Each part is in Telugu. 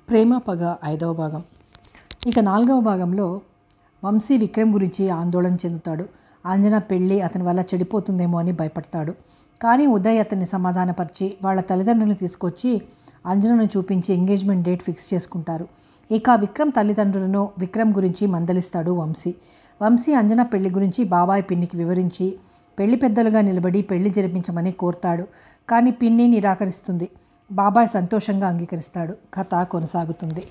ప్రేమ పగ ఐదవ భాగం ఇక నాలుగవ భాగంలో వంశీ విక్రమ్ గురించి ఆందోళన చెందుతాడు అంజన పెళ్ళి అతని వల్ల చెడిపోతుందేమో అని భయపడతాడు కానీ ఉదయ్ అతన్ని సమాధానపరిచి వాళ్ళ తల్లిదండ్రులను తీసుకొచ్చి అంజనను చూపించి ఎంగేజ్మెంట్ డేట్ ఫిక్స్ చేసుకుంటారు ఇక విక్రమ్ తల్లిదండ్రులను విక్రమ్ గురించి మందలిస్తాడు వంశీ వంశీ అంజన పెళ్లి గురించి బాబాయ్ పిన్నికి వివరించి పెళ్లి పెద్దలుగా నిలబడి పెళ్లి జరిపించమని కోరుతాడు కానీ పిన్ని నిరాకరిస్తుంది బాబాయ్ సంతోషంగా అంగీకరిస్తాడు కథ కొనసాగుతుంది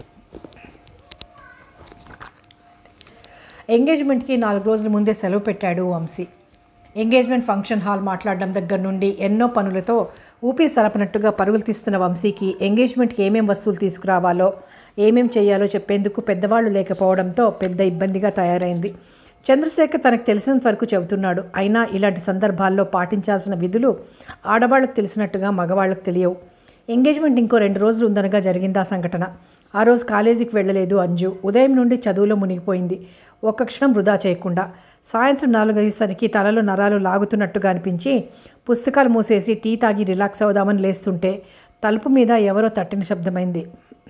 ఎంగేజ్మెంట్కి నాలుగు రోజుల ముందే సెలవు పెట్టాడు వంశీ ఎంగేజ్మెంట్ ఫంక్షన్ హాల్ మాట్లాడడం దగ్గర నుండి ఎన్నో పనులతో ఊపిరి సలపనట్టుగా పరుగులు తీస్తున్న వంశీకి ఎంగేజ్మెంట్కి ఏమేం వస్తువులు తీసుకురావాలో ఏమేం చేయాలో చెప్పేందుకు పెద్దవాళ్ళు లేకపోవడంతో పెద్ద ఇబ్బందిగా తయారైంది చంద్రశేఖర్ తనకు తెలిసినంత వరకు చెబుతున్నాడు అయినా ఇలాంటి సందర్భాల్లో పాటించాల్సిన విధులు ఆడవాళ్ళకు తెలిసినట్టుగా మగవాళ్ళకు తెలియవు ఎంగేజ్మెంట్ ఇంకో రెండు రోజులు ఉందనగా జరిగింది ఆ సంఘటన ఆ రోజు కాలేజీకి వెళ్ళలేదు అంజు ఉదయం నుండి చదువులో మునిగిపోయింది ఒక్క క్షణం వృధా చేయకుండా సాయంత్రం నాలుగైసరికి తలలో నరాలు లాగుతున్నట్టుగా అనిపించి పుస్తకాలు మూసేసి టీ తాగి రిలాక్స్ అవుదామని లేస్తుంటే తలుపు మీద ఎవరో తట్టిన శబ్దమైంది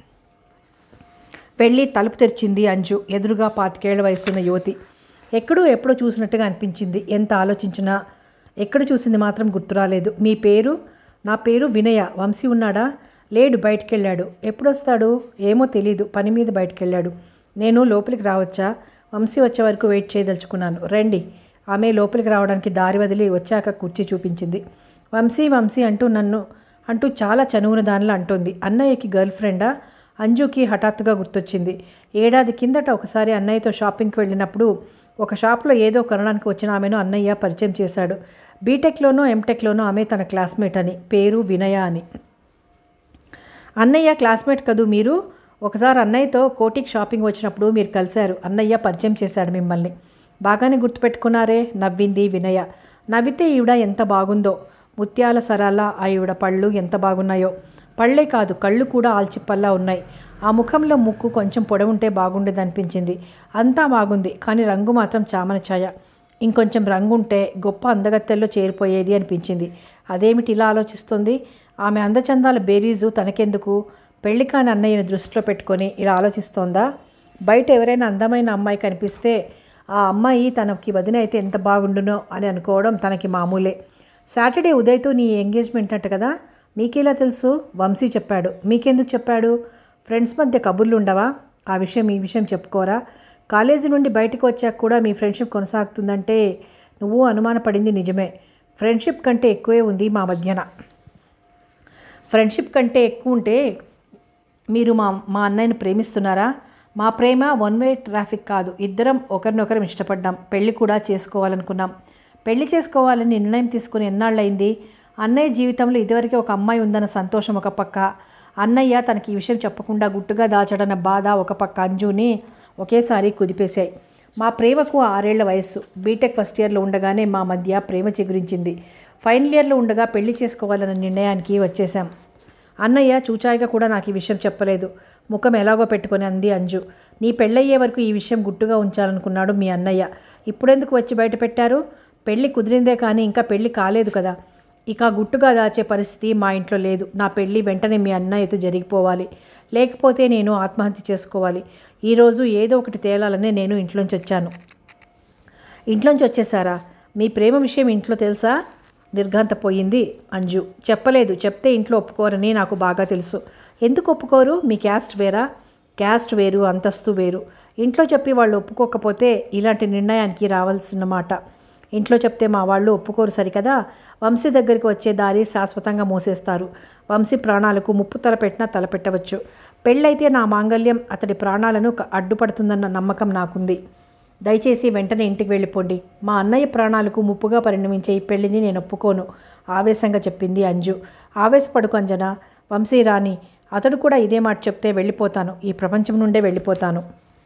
వెళ్ళి తలుపు తెరిచింది అంజు ఎదురుగా పాతికేళ్ల వయసున్న యువతి ఎక్కడో ఎప్పుడో చూసినట్టుగా అనిపించింది ఎంత ఆలోచించినా ఎక్కడ చూసింది మాత్రం గుర్తురాలేదు మీ పేరు నా పేరు వినయ వంశీ ఉన్నాడా లేడు బయటికి వెళ్ళాడు ఎప్పుడొస్తాడు ఏమో తెలీదు పని మీద బయటికి వెళ్ళాడు నేను లోపలికి రావచ్చా వంశీ వచ్చే వరకు వెయిట్ చేయదలుచుకున్నాను రండి ఆమె లోపలికి రావడానికి దారి వదిలి వచ్చాక కుర్చీ చూపించింది వంశీ వంశీ అంటూ నన్ను అంటూ చాలా చనువున దానిలో అంటోంది అన్నయ్యకి గర్ల్ ఫ్రెండా అంజుకి హఠాత్తుగా గుర్తొచ్చింది ఏడాది కిందట ఒకసారి అన్నయ్యతో షాపింగ్కి వెళ్ళినప్పుడు ఒక షాప్లో ఏదో కొనడానికి వచ్చిన ఆమెను అన్నయ్య పరిచయం చేశాడు బీటెక్లోనో ఎంటెక్లోనో ఆమె తన క్లాస్మేట్ అని పేరు వినయ అని అన్నయ్య క్లాస్మేట్ కదూ మీరు ఒకసారి అన్నయ్యతో కోటికి షాపింగ్ వచ్చినప్పుడు మీరు కలిశారు అన్నయ్య పరిచయం చేశాడు మిమ్మల్ని బాగానే గుర్తుపెట్టుకున్నారే నవ్వింది వినయ నవ్వితే ఈవిడ ఎంత బాగుందో ముత్యాల సరాల ఆ ఈవిడ పళ్ళు ఎంత బాగున్నాయో పళ్ళే కాదు కళ్ళు కూడా ఆల్చిప్పల్లా ఉన్నాయి ఆ ముఖంలో ముక్కు కొంచెం పొడవుంటే బాగుండేది అనిపించింది అంతా బాగుంది కానీ రంగు మాత్రం చామన ఛాయ ఇంకొంచెం రంగుంటే గొప్ప అందగత్తెల్లో చేరిపోయేది అనిపించింది అదేమిటి ఇలా ఆలోచిస్తుంది ఆమె అందచందాల బేరీజు తనకెందుకు పెళ్లి కాని అన్నయ్యని దృష్టిలో పెట్టుకొని ఇలా ఆలోచిస్తోందా బయట ఎవరైనా అందమైన అమ్మాయి కనిపిస్తే ఆ అమ్మాయి తనకి వదిన అయితే ఎంత బాగుండునో అని అనుకోవడం తనకి మామూలే సాటర్డే ఉదయ్తో నీ ఎంగేజ్మెంట్ అంట కదా మీకెలా తెలుసు వంశీ చెప్పాడు మీకెందుకు చెప్పాడు ఫ్రెండ్స్ మధ్య కబుర్లు ఉండవా ఆ విషయం ఈ విషయం చెప్పుకోరా కాలేజీ నుండి బయటకు వచ్చాక కూడా మీ ఫ్రెండ్షిప్ కొనసాగుతుందంటే నువ్వు అనుమానపడింది నిజమే ఫ్రెండ్షిప్ కంటే ఎక్కువే ఉంది మా మధ్యన ఫ్రెండ్షిప్ కంటే ఎక్కువ ఉంటే మీరు మా మా అన్నయ్యని ప్రేమిస్తున్నారా మా ప్రేమ వన్ వే ట్రాఫిక్ కాదు ఇద్దరం ఒకరినొకరం ఇష్టపడ్డాం పెళ్లి కూడా చేసుకోవాలనుకున్నాం పెళ్లి చేసుకోవాలని నిర్ణయం తీసుకుని ఎన్నాళ్ళయింది అన్నయ్య జీవితంలో ఇదివరకే ఒక అమ్మాయి ఉందన్న సంతోషం ఒక పక్క అన్నయ్య తనకి ఈ విషయం చెప్పకుండా గుట్టుగా దాచడన్న బాధ ఒక పక్క అంజుని ఒకేసారి కుదిపేశాయి మా ప్రేమకు ఆరేళ్ల వయస్సు బీటెక్ ఫస్ట్ ఇయర్లో ఉండగానే మా మధ్య ప్రేమ చిగురించింది ఫైనల్ ఇయర్లో ఉండగా పెళ్లి చేసుకోవాలన్న నిర్ణయానికి వచ్చేసాం అన్నయ్య చూచాయిగా కూడా నాకు ఈ విషయం చెప్పలేదు ముఖం ఎలాగో పెట్టుకొని అంది అంజు నీ పెళ్ళయ్యే వరకు ఈ విషయం గుట్టుగా ఉంచాలనుకున్నాడు మీ అన్నయ్య ఇప్పుడెందుకు వచ్చి బయట పెట్టారు పెళ్ళి కుదిరిందే కానీ ఇంకా పెళ్ళి కాలేదు కదా ఇక గుట్టుగా దాచే పరిస్థితి మా ఇంట్లో లేదు నా పెళ్ళి వెంటనే మీ అన్నయ్యతో జరిగిపోవాలి లేకపోతే నేను ఆత్మహత్య చేసుకోవాలి ఈరోజు ఏదో ఒకటి తేలాలనే నేను ఇంట్లోంచి వచ్చాను ఇంట్లోంచి వచ్చేసారా మీ ప్రేమ విషయం ఇంట్లో తెలుసా నిర్ఘాంతపోయింది అంజు చెప్పలేదు చెప్తే ఇంట్లో ఒప్పుకోరని నాకు బాగా తెలుసు ఎందుకు ఒప్పుకోరు మీ క్యాస్ట్ వేరా క్యాస్ట్ వేరు అంతస్తు వేరు ఇంట్లో చెప్పి వాళ్ళు ఒప్పుకోకపోతే ఇలాంటి నిర్ణయానికి రావాల్సిన మాట ఇంట్లో చెప్తే మా వాళ్ళు ఒప్పుకోరు సరికదా వంశీ దగ్గరికి వచ్చే దారి శాశ్వతంగా మూసేస్తారు వంశీ ప్రాణాలకు ముప్పు తలపెట్టినా తలపెట్టవచ్చు పెళ్ళైతే నా మాంగల్యం అతడి ప్రాణాలను అడ్డుపడుతుందన్న నమ్మకం నాకుంది దయచేసి వెంటనే ఇంటికి వెళ్ళిపోండి మా అన్నయ్య ప్రాణాలకు ముప్పుగా పరిణమించే ఈ పెళ్లిని నేను ఒప్పుకోను ఆవేశంగా చెప్పింది అంజు ఆవేశపడుకు అంజన వంశీ రాణి అతడు కూడా ఇదే మాట చెప్తే వెళ్ళిపోతాను ఈ ప్రపంచం నుండే వెళ్ళిపోతాను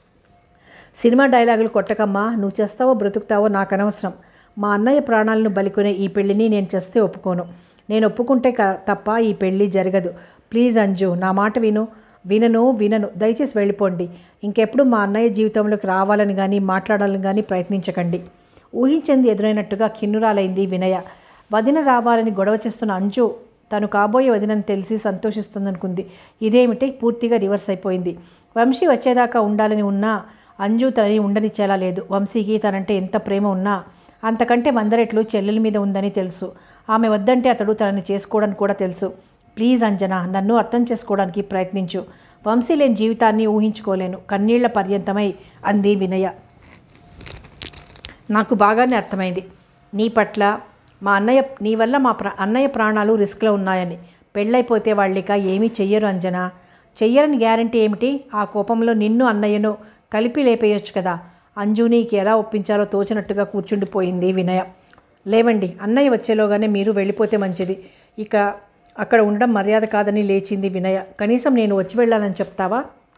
సినిమా డైలాగులు కొట్టకమ్మా నువ్వు చేస్తావో బ్రతుకుతావో నాకు అనవసరం మా అన్నయ్య ప్రాణాలను బలికొనే ఈ పెళ్ళిని నేను చేస్తే ఒప్పుకోను నేను ఒప్పుకుంటే తప్ప ఈ పెళ్ళి జరగదు ప్లీజ్ అంజు నా మాట విను వినను వినను దయచేసి వెళ్ళిపోండి ఇంకెప్పుడు మా అన్నయ్య జీవితంలోకి రావాలని కానీ మాట్లాడాలని కానీ ప్రయత్నించకండి ఊహించింది ఎదురైనట్టుగా కిన్నురాలైంది వినయ వదిన రావాలని గొడవ చేస్తున్న అంజు తను కాబోయే వదినని తెలిసి సంతోషిస్తుందనుకుంది ఇదేమిటి పూర్తిగా రివర్స్ అయిపోయింది వంశీ వచ్చేదాకా ఉండాలని ఉన్నా అంజు తనని ఉండనిచ్చేలా లేదు వంశీకి తనంటే ఎంత ప్రేమ ఉన్నా అంతకంటే వందరెట్లు చెల్లెల మీద ఉందని తెలుసు ఆమె వద్దంటే అతడు తనని చేసుకోవడానికి కూడా తెలుసు ప్లీజ్ అంజనా నన్ను అర్థం చేసుకోవడానికి ప్రయత్నించు వంశీ లేని జీవితాన్ని ఊహించుకోలేను కన్నీళ్ల పర్యంతమై అంది వినయ నాకు బాగానే అర్థమైంది నీ పట్ల మా అన్నయ్య నీ వల్ల మా ప్ర అన్నయ్య ప్రాణాలు రిస్క్లో ఉన్నాయని పెళ్ళైపోతే వాళ్ళిక ఏమీ చెయ్యరు అంజనా చెయ్యరని గ్యారంటీ ఏమిటి ఆ కోపంలో నిన్ను అన్నయ్యను కలిపి లేపేయొచ్చు కదా అంజు నీకు ఎలా ఒప్పించాలో తోచినట్టుగా కూర్చుండిపోయింది వినయ లేవండి అన్నయ్య వచ్చేలోగానే మీరు వెళ్ళిపోతే మంచిది ఇక అక్కడ ఉండడం మర్యాద కాదని లేచింది వినయ కనీసం నేను వచ్చి వెళ్ళాలని చెప్తావా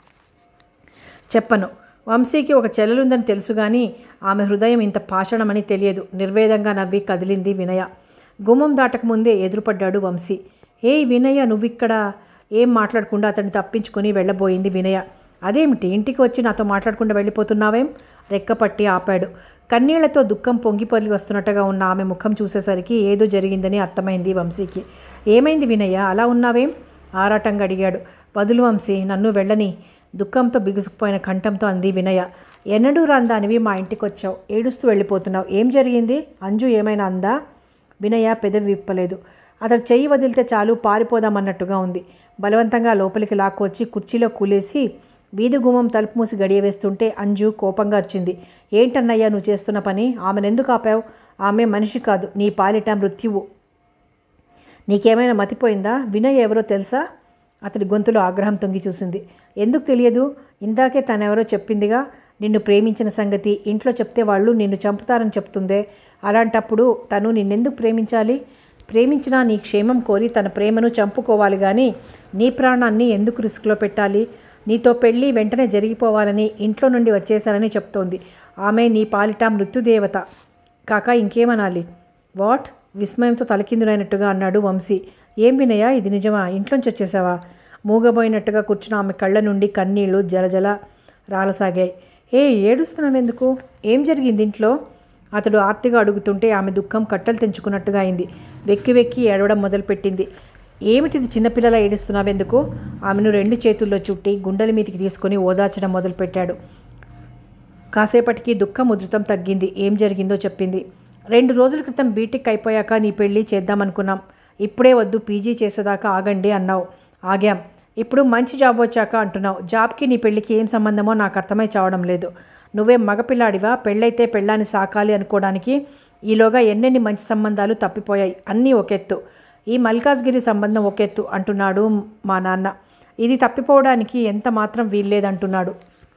చెప్పను వంశీకి ఒక చెల్లెలుందని తెలుసు కానీ ఆమె హృదయం ఇంత పాషణమని తెలియదు నిర్వేదంగా నవ్వి కదిలింది వినయ గుమ్మం దాటకముందే ఎదురుపడ్డాడు వంశీ ఏయ్ వినయ నువ్విక్కడ ఏం మాట్లాడకుండా అతన్ని తప్పించుకొని వెళ్ళబోయింది వినయ అదేమిటి ఇంటికి వచ్చి నాతో మాట్లాడకుండా వెళ్ళిపోతున్నావేం రెక్కపట్టి ఆపాడు కన్నీళ్లతో దుఃఖం పొంగిపొర్లి వస్తున్నట్టుగా ఉన్న ఆమె ముఖం చూసేసరికి ఏదో జరిగిందని అర్థమైంది వంశీకి ఏమైంది వినయ అలా ఉన్నావేం ఆరాటంగా అడిగాడు వదులు వంశీ నన్ను వెళ్ళని దుఃఖంతో బిగుసుకుపోయిన కంఠంతో అంది వినయ ఎన్నడూ రాందానివి మా ఇంటికి వచ్చావు ఏడుస్తూ వెళ్ళిపోతున్నావు ఏం జరిగింది అంజు ఏమైనా అందా వినయ పెదవి విప్పలేదు అతడు చెయ్యి వదిలితే చాలు పారిపోదామన్నట్టుగా ఉంది బలవంతంగా లోపలికి లాక్కొచ్చి కుర్చీలో కూలేసి వీధి గుమ్మం తలుపు మూసి గడియ వేస్తుంటే అంజు కోపంగా వచ్చింది ఏంటన్నయ్యా నువ్వు చేస్తున్న పని ఆమెనెందుకు ఆపావు ఆమె మనిషి కాదు నీ పాలిట మృత్యువు నీకేమైనా మతిపోయిందా వినయ్ ఎవరో తెలుసా అతడి గొంతులో ఆగ్రహం తొంగి చూసింది ఎందుకు తెలియదు ఇందాకే తనెవరో చెప్పిందిగా నిన్ను ప్రేమించిన సంగతి ఇంట్లో చెప్తే వాళ్ళు నిన్ను చంపుతారని చెప్తుందే అలాంటప్పుడు తను నిన్నెందుకు ప్రేమించాలి ప్రేమించినా నీ క్షేమం కోరి తన ప్రేమను చంపుకోవాలి కానీ నీ ప్రాణాన్ని ఎందుకు రిస్క్లో పెట్టాలి నీతో పెళ్ళి వెంటనే జరిగిపోవాలని ఇంట్లో నుండి వచ్చేశానని చెప్తోంది ఆమె నీ పాలిట మృత్యుదేవత కాక ఇంకేమనాలి వాట్ విస్మయంతో తలకిందులైనట్టుగా అన్నాడు వంశీ ఏం వినయ ఇది నిజమా ఇంట్లోంచి వచ్చేసావా మూగబోయినట్టుగా కూర్చున్న ఆమె కళ్ళ నుండి కన్నీళ్లు జలజల రాలసాగాయి ఏ ఏడుస్తున్నావెందుకు ఏం జరిగింది ఇంట్లో అతడు ఆర్తిగా అడుగుతుంటే ఆమె దుఃఖం కట్టలు తెంచుకున్నట్టుగా అయింది వెక్కి వెక్కి ఏడవడం మొదలుపెట్టింది ఏమిటిది చిన్నపిల్లలా ఏడుస్తున్నావెందుకు ఆమెను రెండు చేతుల్లో చుట్టి గుండెల మీదకి తీసుకొని ఓదార్చడం మొదలుపెట్టాడు కాసేపటికి దుఃఖం ఉధృతం తగ్గింది ఏం జరిగిందో చెప్పింది రెండు రోజుల క్రితం బీటెక్ అయిపోయాక నీ పెళ్ళి చేద్దామనుకున్నాం ఇప్పుడే వద్దు పీజీ చేసేదాకా ఆగండి అన్నావు ఆగాం ఇప్పుడు మంచి జాబ్ వచ్చాక అంటున్నావు జాబ్కి నీ పెళ్ళికి ఏం సంబంధమో నాకు అర్థమై చావడం లేదు నువ్వేం మగపిల్లాడివా పెళ్ళైతే పెళ్ళాన్ని సాకాలి అనుకోవడానికి ఈలోగా ఎన్నెన్ని మంచి సంబంధాలు తప్పిపోయాయి అన్నీ ఒకెత్తు ఈ మల్కాజ్గిరి సంబంధం ఒకెత్తు అంటున్నాడు మా నాన్న ఇది తప్పిపోవడానికి ఎంత మాత్రం వీల్లేదంటున్నాడు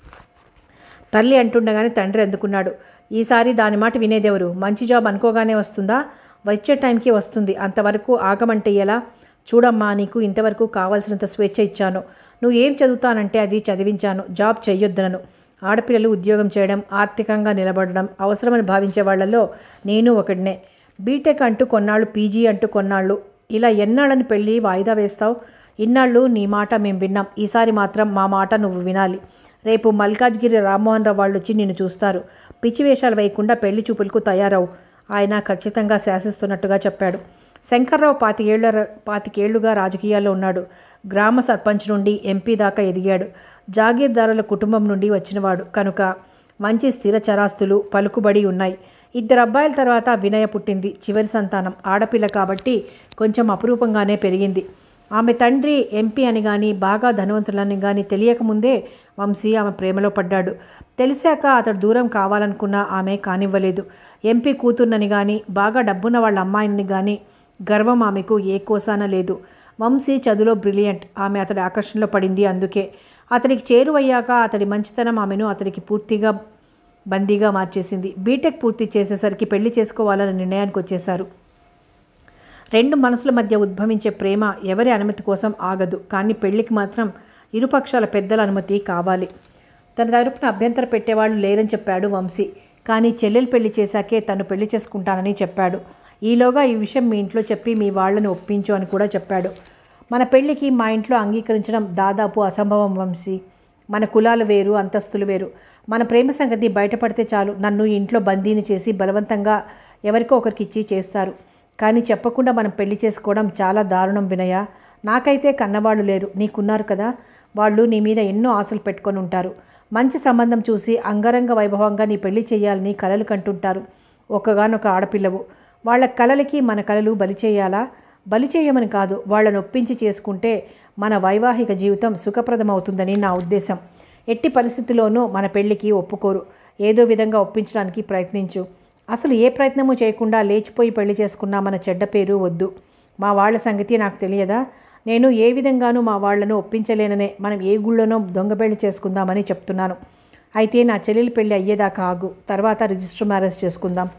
తల్లి అంటుండగానే తండ్రి అందుకున్నాడు ఈసారి దాని మాట వినేదెవరు మంచి జాబ్ అనుకోగానే వస్తుందా వచ్చే టైంకి వస్తుంది అంతవరకు ఆగమంటే ఎలా చూడమ్మా నీకు ఇంతవరకు కావాల్సినంత స్వేచ్ఛ ఇచ్చాను నువ్వు ఏం చదువుతానంటే అది చదివించాను జాబ్ చెయ్యొద్దనను ఆడపిల్లలు ఉద్యోగం చేయడం ఆర్థికంగా నిలబడడం అవసరమని భావించే వాళ్ళల్లో నేను ఒకడినే బీటెక్ అంటూ కొన్నాళ్ళు పీజీ అంటూ కొన్నాళ్ళు ఇలా ఎన్నాళ్ళని పెళ్ళి వాయిదా వేస్తావు ఇన్నాళ్ళు నీ మాట మేము విన్నాం ఈసారి మాత్రం మా మాట నువ్వు వినాలి రేపు మల్కాజ్గిరి రామ్మోహన్ రావు వాళ్ళు వచ్చి నిన్ను చూస్తారు పిచ్చి వేషాలు వేయకుండా పెళ్లి చూపులకు తయారవు ఆయన ఖచ్చితంగా శాసిస్తున్నట్టుగా చెప్పాడు శంకర్రావు పాతికేళ్ల పాతికేళ్లుగా రాజకీయాల్లో ఉన్నాడు గ్రామ సర్పంచ్ నుండి ఎంపీ దాకా ఎదిగాడు జాగీర్దారుల కుటుంబం నుండి వచ్చినవాడు కనుక మంచి స్థిర చరాస్తులు పలుకుబడి ఉన్నాయి ఇద్దరు అబ్బాయిల తర్వాత వినయ పుట్టింది చివరి సంతానం ఆడపిల్ల కాబట్టి కొంచెం అపురూపంగానే పెరిగింది ఆమె తండ్రి ఎంపీ అని కానీ బాగా ధనవంతులని కానీ తెలియకముందే వంశీ ఆమె ప్రేమలో పడ్డాడు తెలిసాక అతడు దూరం కావాలనుకున్నా ఆమె కానివ్వలేదు ఎంపీ కూతుర్నని కానీ బాగా డబ్బున్న వాళ్ళ అమ్మాయిని కానీ గర్వం ఆమెకు ఏ కోసాన లేదు వంశీ చదువులో బ్రిలియంట్ ఆమె అతడి ఆకర్షణలో పడింది అందుకే అతడికి చేరువయ్యాక అతడి మంచితనం ఆమెను అతడికి పూర్తిగా బందీగా మార్చేసింది బీటెక్ పూర్తి చేసేసరికి పెళ్లి చేసుకోవాలనే నిర్ణయానికి వచ్చేశారు రెండు మనసుల మధ్య ఉద్భవించే ప్రేమ ఎవరి అనుమతి కోసం ఆగదు కానీ పెళ్లికి మాత్రం ఇరుపక్షాల పెద్దల అనుమతి కావాలి తన తరపున అభ్యంతర పెట్టేవాళ్ళు లేరని చెప్పాడు వంశీ కానీ చెల్లెలు పెళ్లి చేశాకే తను పెళ్లి చేసుకుంటానని చెప్పాడు ఈలోగా ఈ విషయం మీ ఇంట్లో చెప్పి మీ వాళ్ళని ఒప్పించు అని కూడా చెప్పాడు మన పెళ్లికి మా ఇంట్లో అంగీకరించడం దాదాపు అసంభవం వంశీ మన కులాలు వేరు అంతస్తులు వేరు మన ప్రేమ సంగతి బయటపడితే చాలు నన్ను ఇంట్లో బందీని చేసి బలవంతంగా ఎవరికో ఒకరికి ఇచ్చి చేస్తారు కానీ చెప్పకుండా మనం పెళ్లి చేసుకోవడం చాలా దారుణం వినయ నాకైతే కన్నవాళ్ళు లేరు నీకున్నారు కదా వాళ్ళు నీ మీద ఎన్నో ఆశలు పెట్టుకొని ఉంటారు మంచి సంబంధం చూసి అంగరంగ వైభవంగా నీ పెళ్లి చేయాలని కలలు కంటుంటారు ఒక్కగానొక ఆడపిల్లవు వాళ్ళ కలలకి మన కలలు బలి చేయాలా బలి చేయమని కాదు వాళ్ళని ఒప్పించి చేసుకుంటే మన వైవాహిక జీవితం సుఖప్రదమవుతుందని నా ఉద్దేశం ఎట్టి పరిస్థితుల్లోనూ మన పెళ్లికి ఒప్పుకోరు ఏదో విధంగా ఒప్పించడానికి ప్రయత్నించు అసలు ఏ ప్రయత్నము చేయకుండా లేచిపోయి పెళ్లి చేసుకున్నా మన చెడ్డ పేరు వద్దు మా వాళ్ళ సంగతి నాకు తెలియదా నేను ఏ విధంగానూ మా వాళ్లను ఒప్పించలేననే మనం ఏ గుళ్ళోనో దొంగ పెళ్లి చేసుకుందామని చెప్తున్నాను అయితే నా చెల్లెలి పెళ్లి అయ్యేదాకా ఆగు తర్వాత రిజిస్టర్ మ్యారేజ్ చేసుకుందాం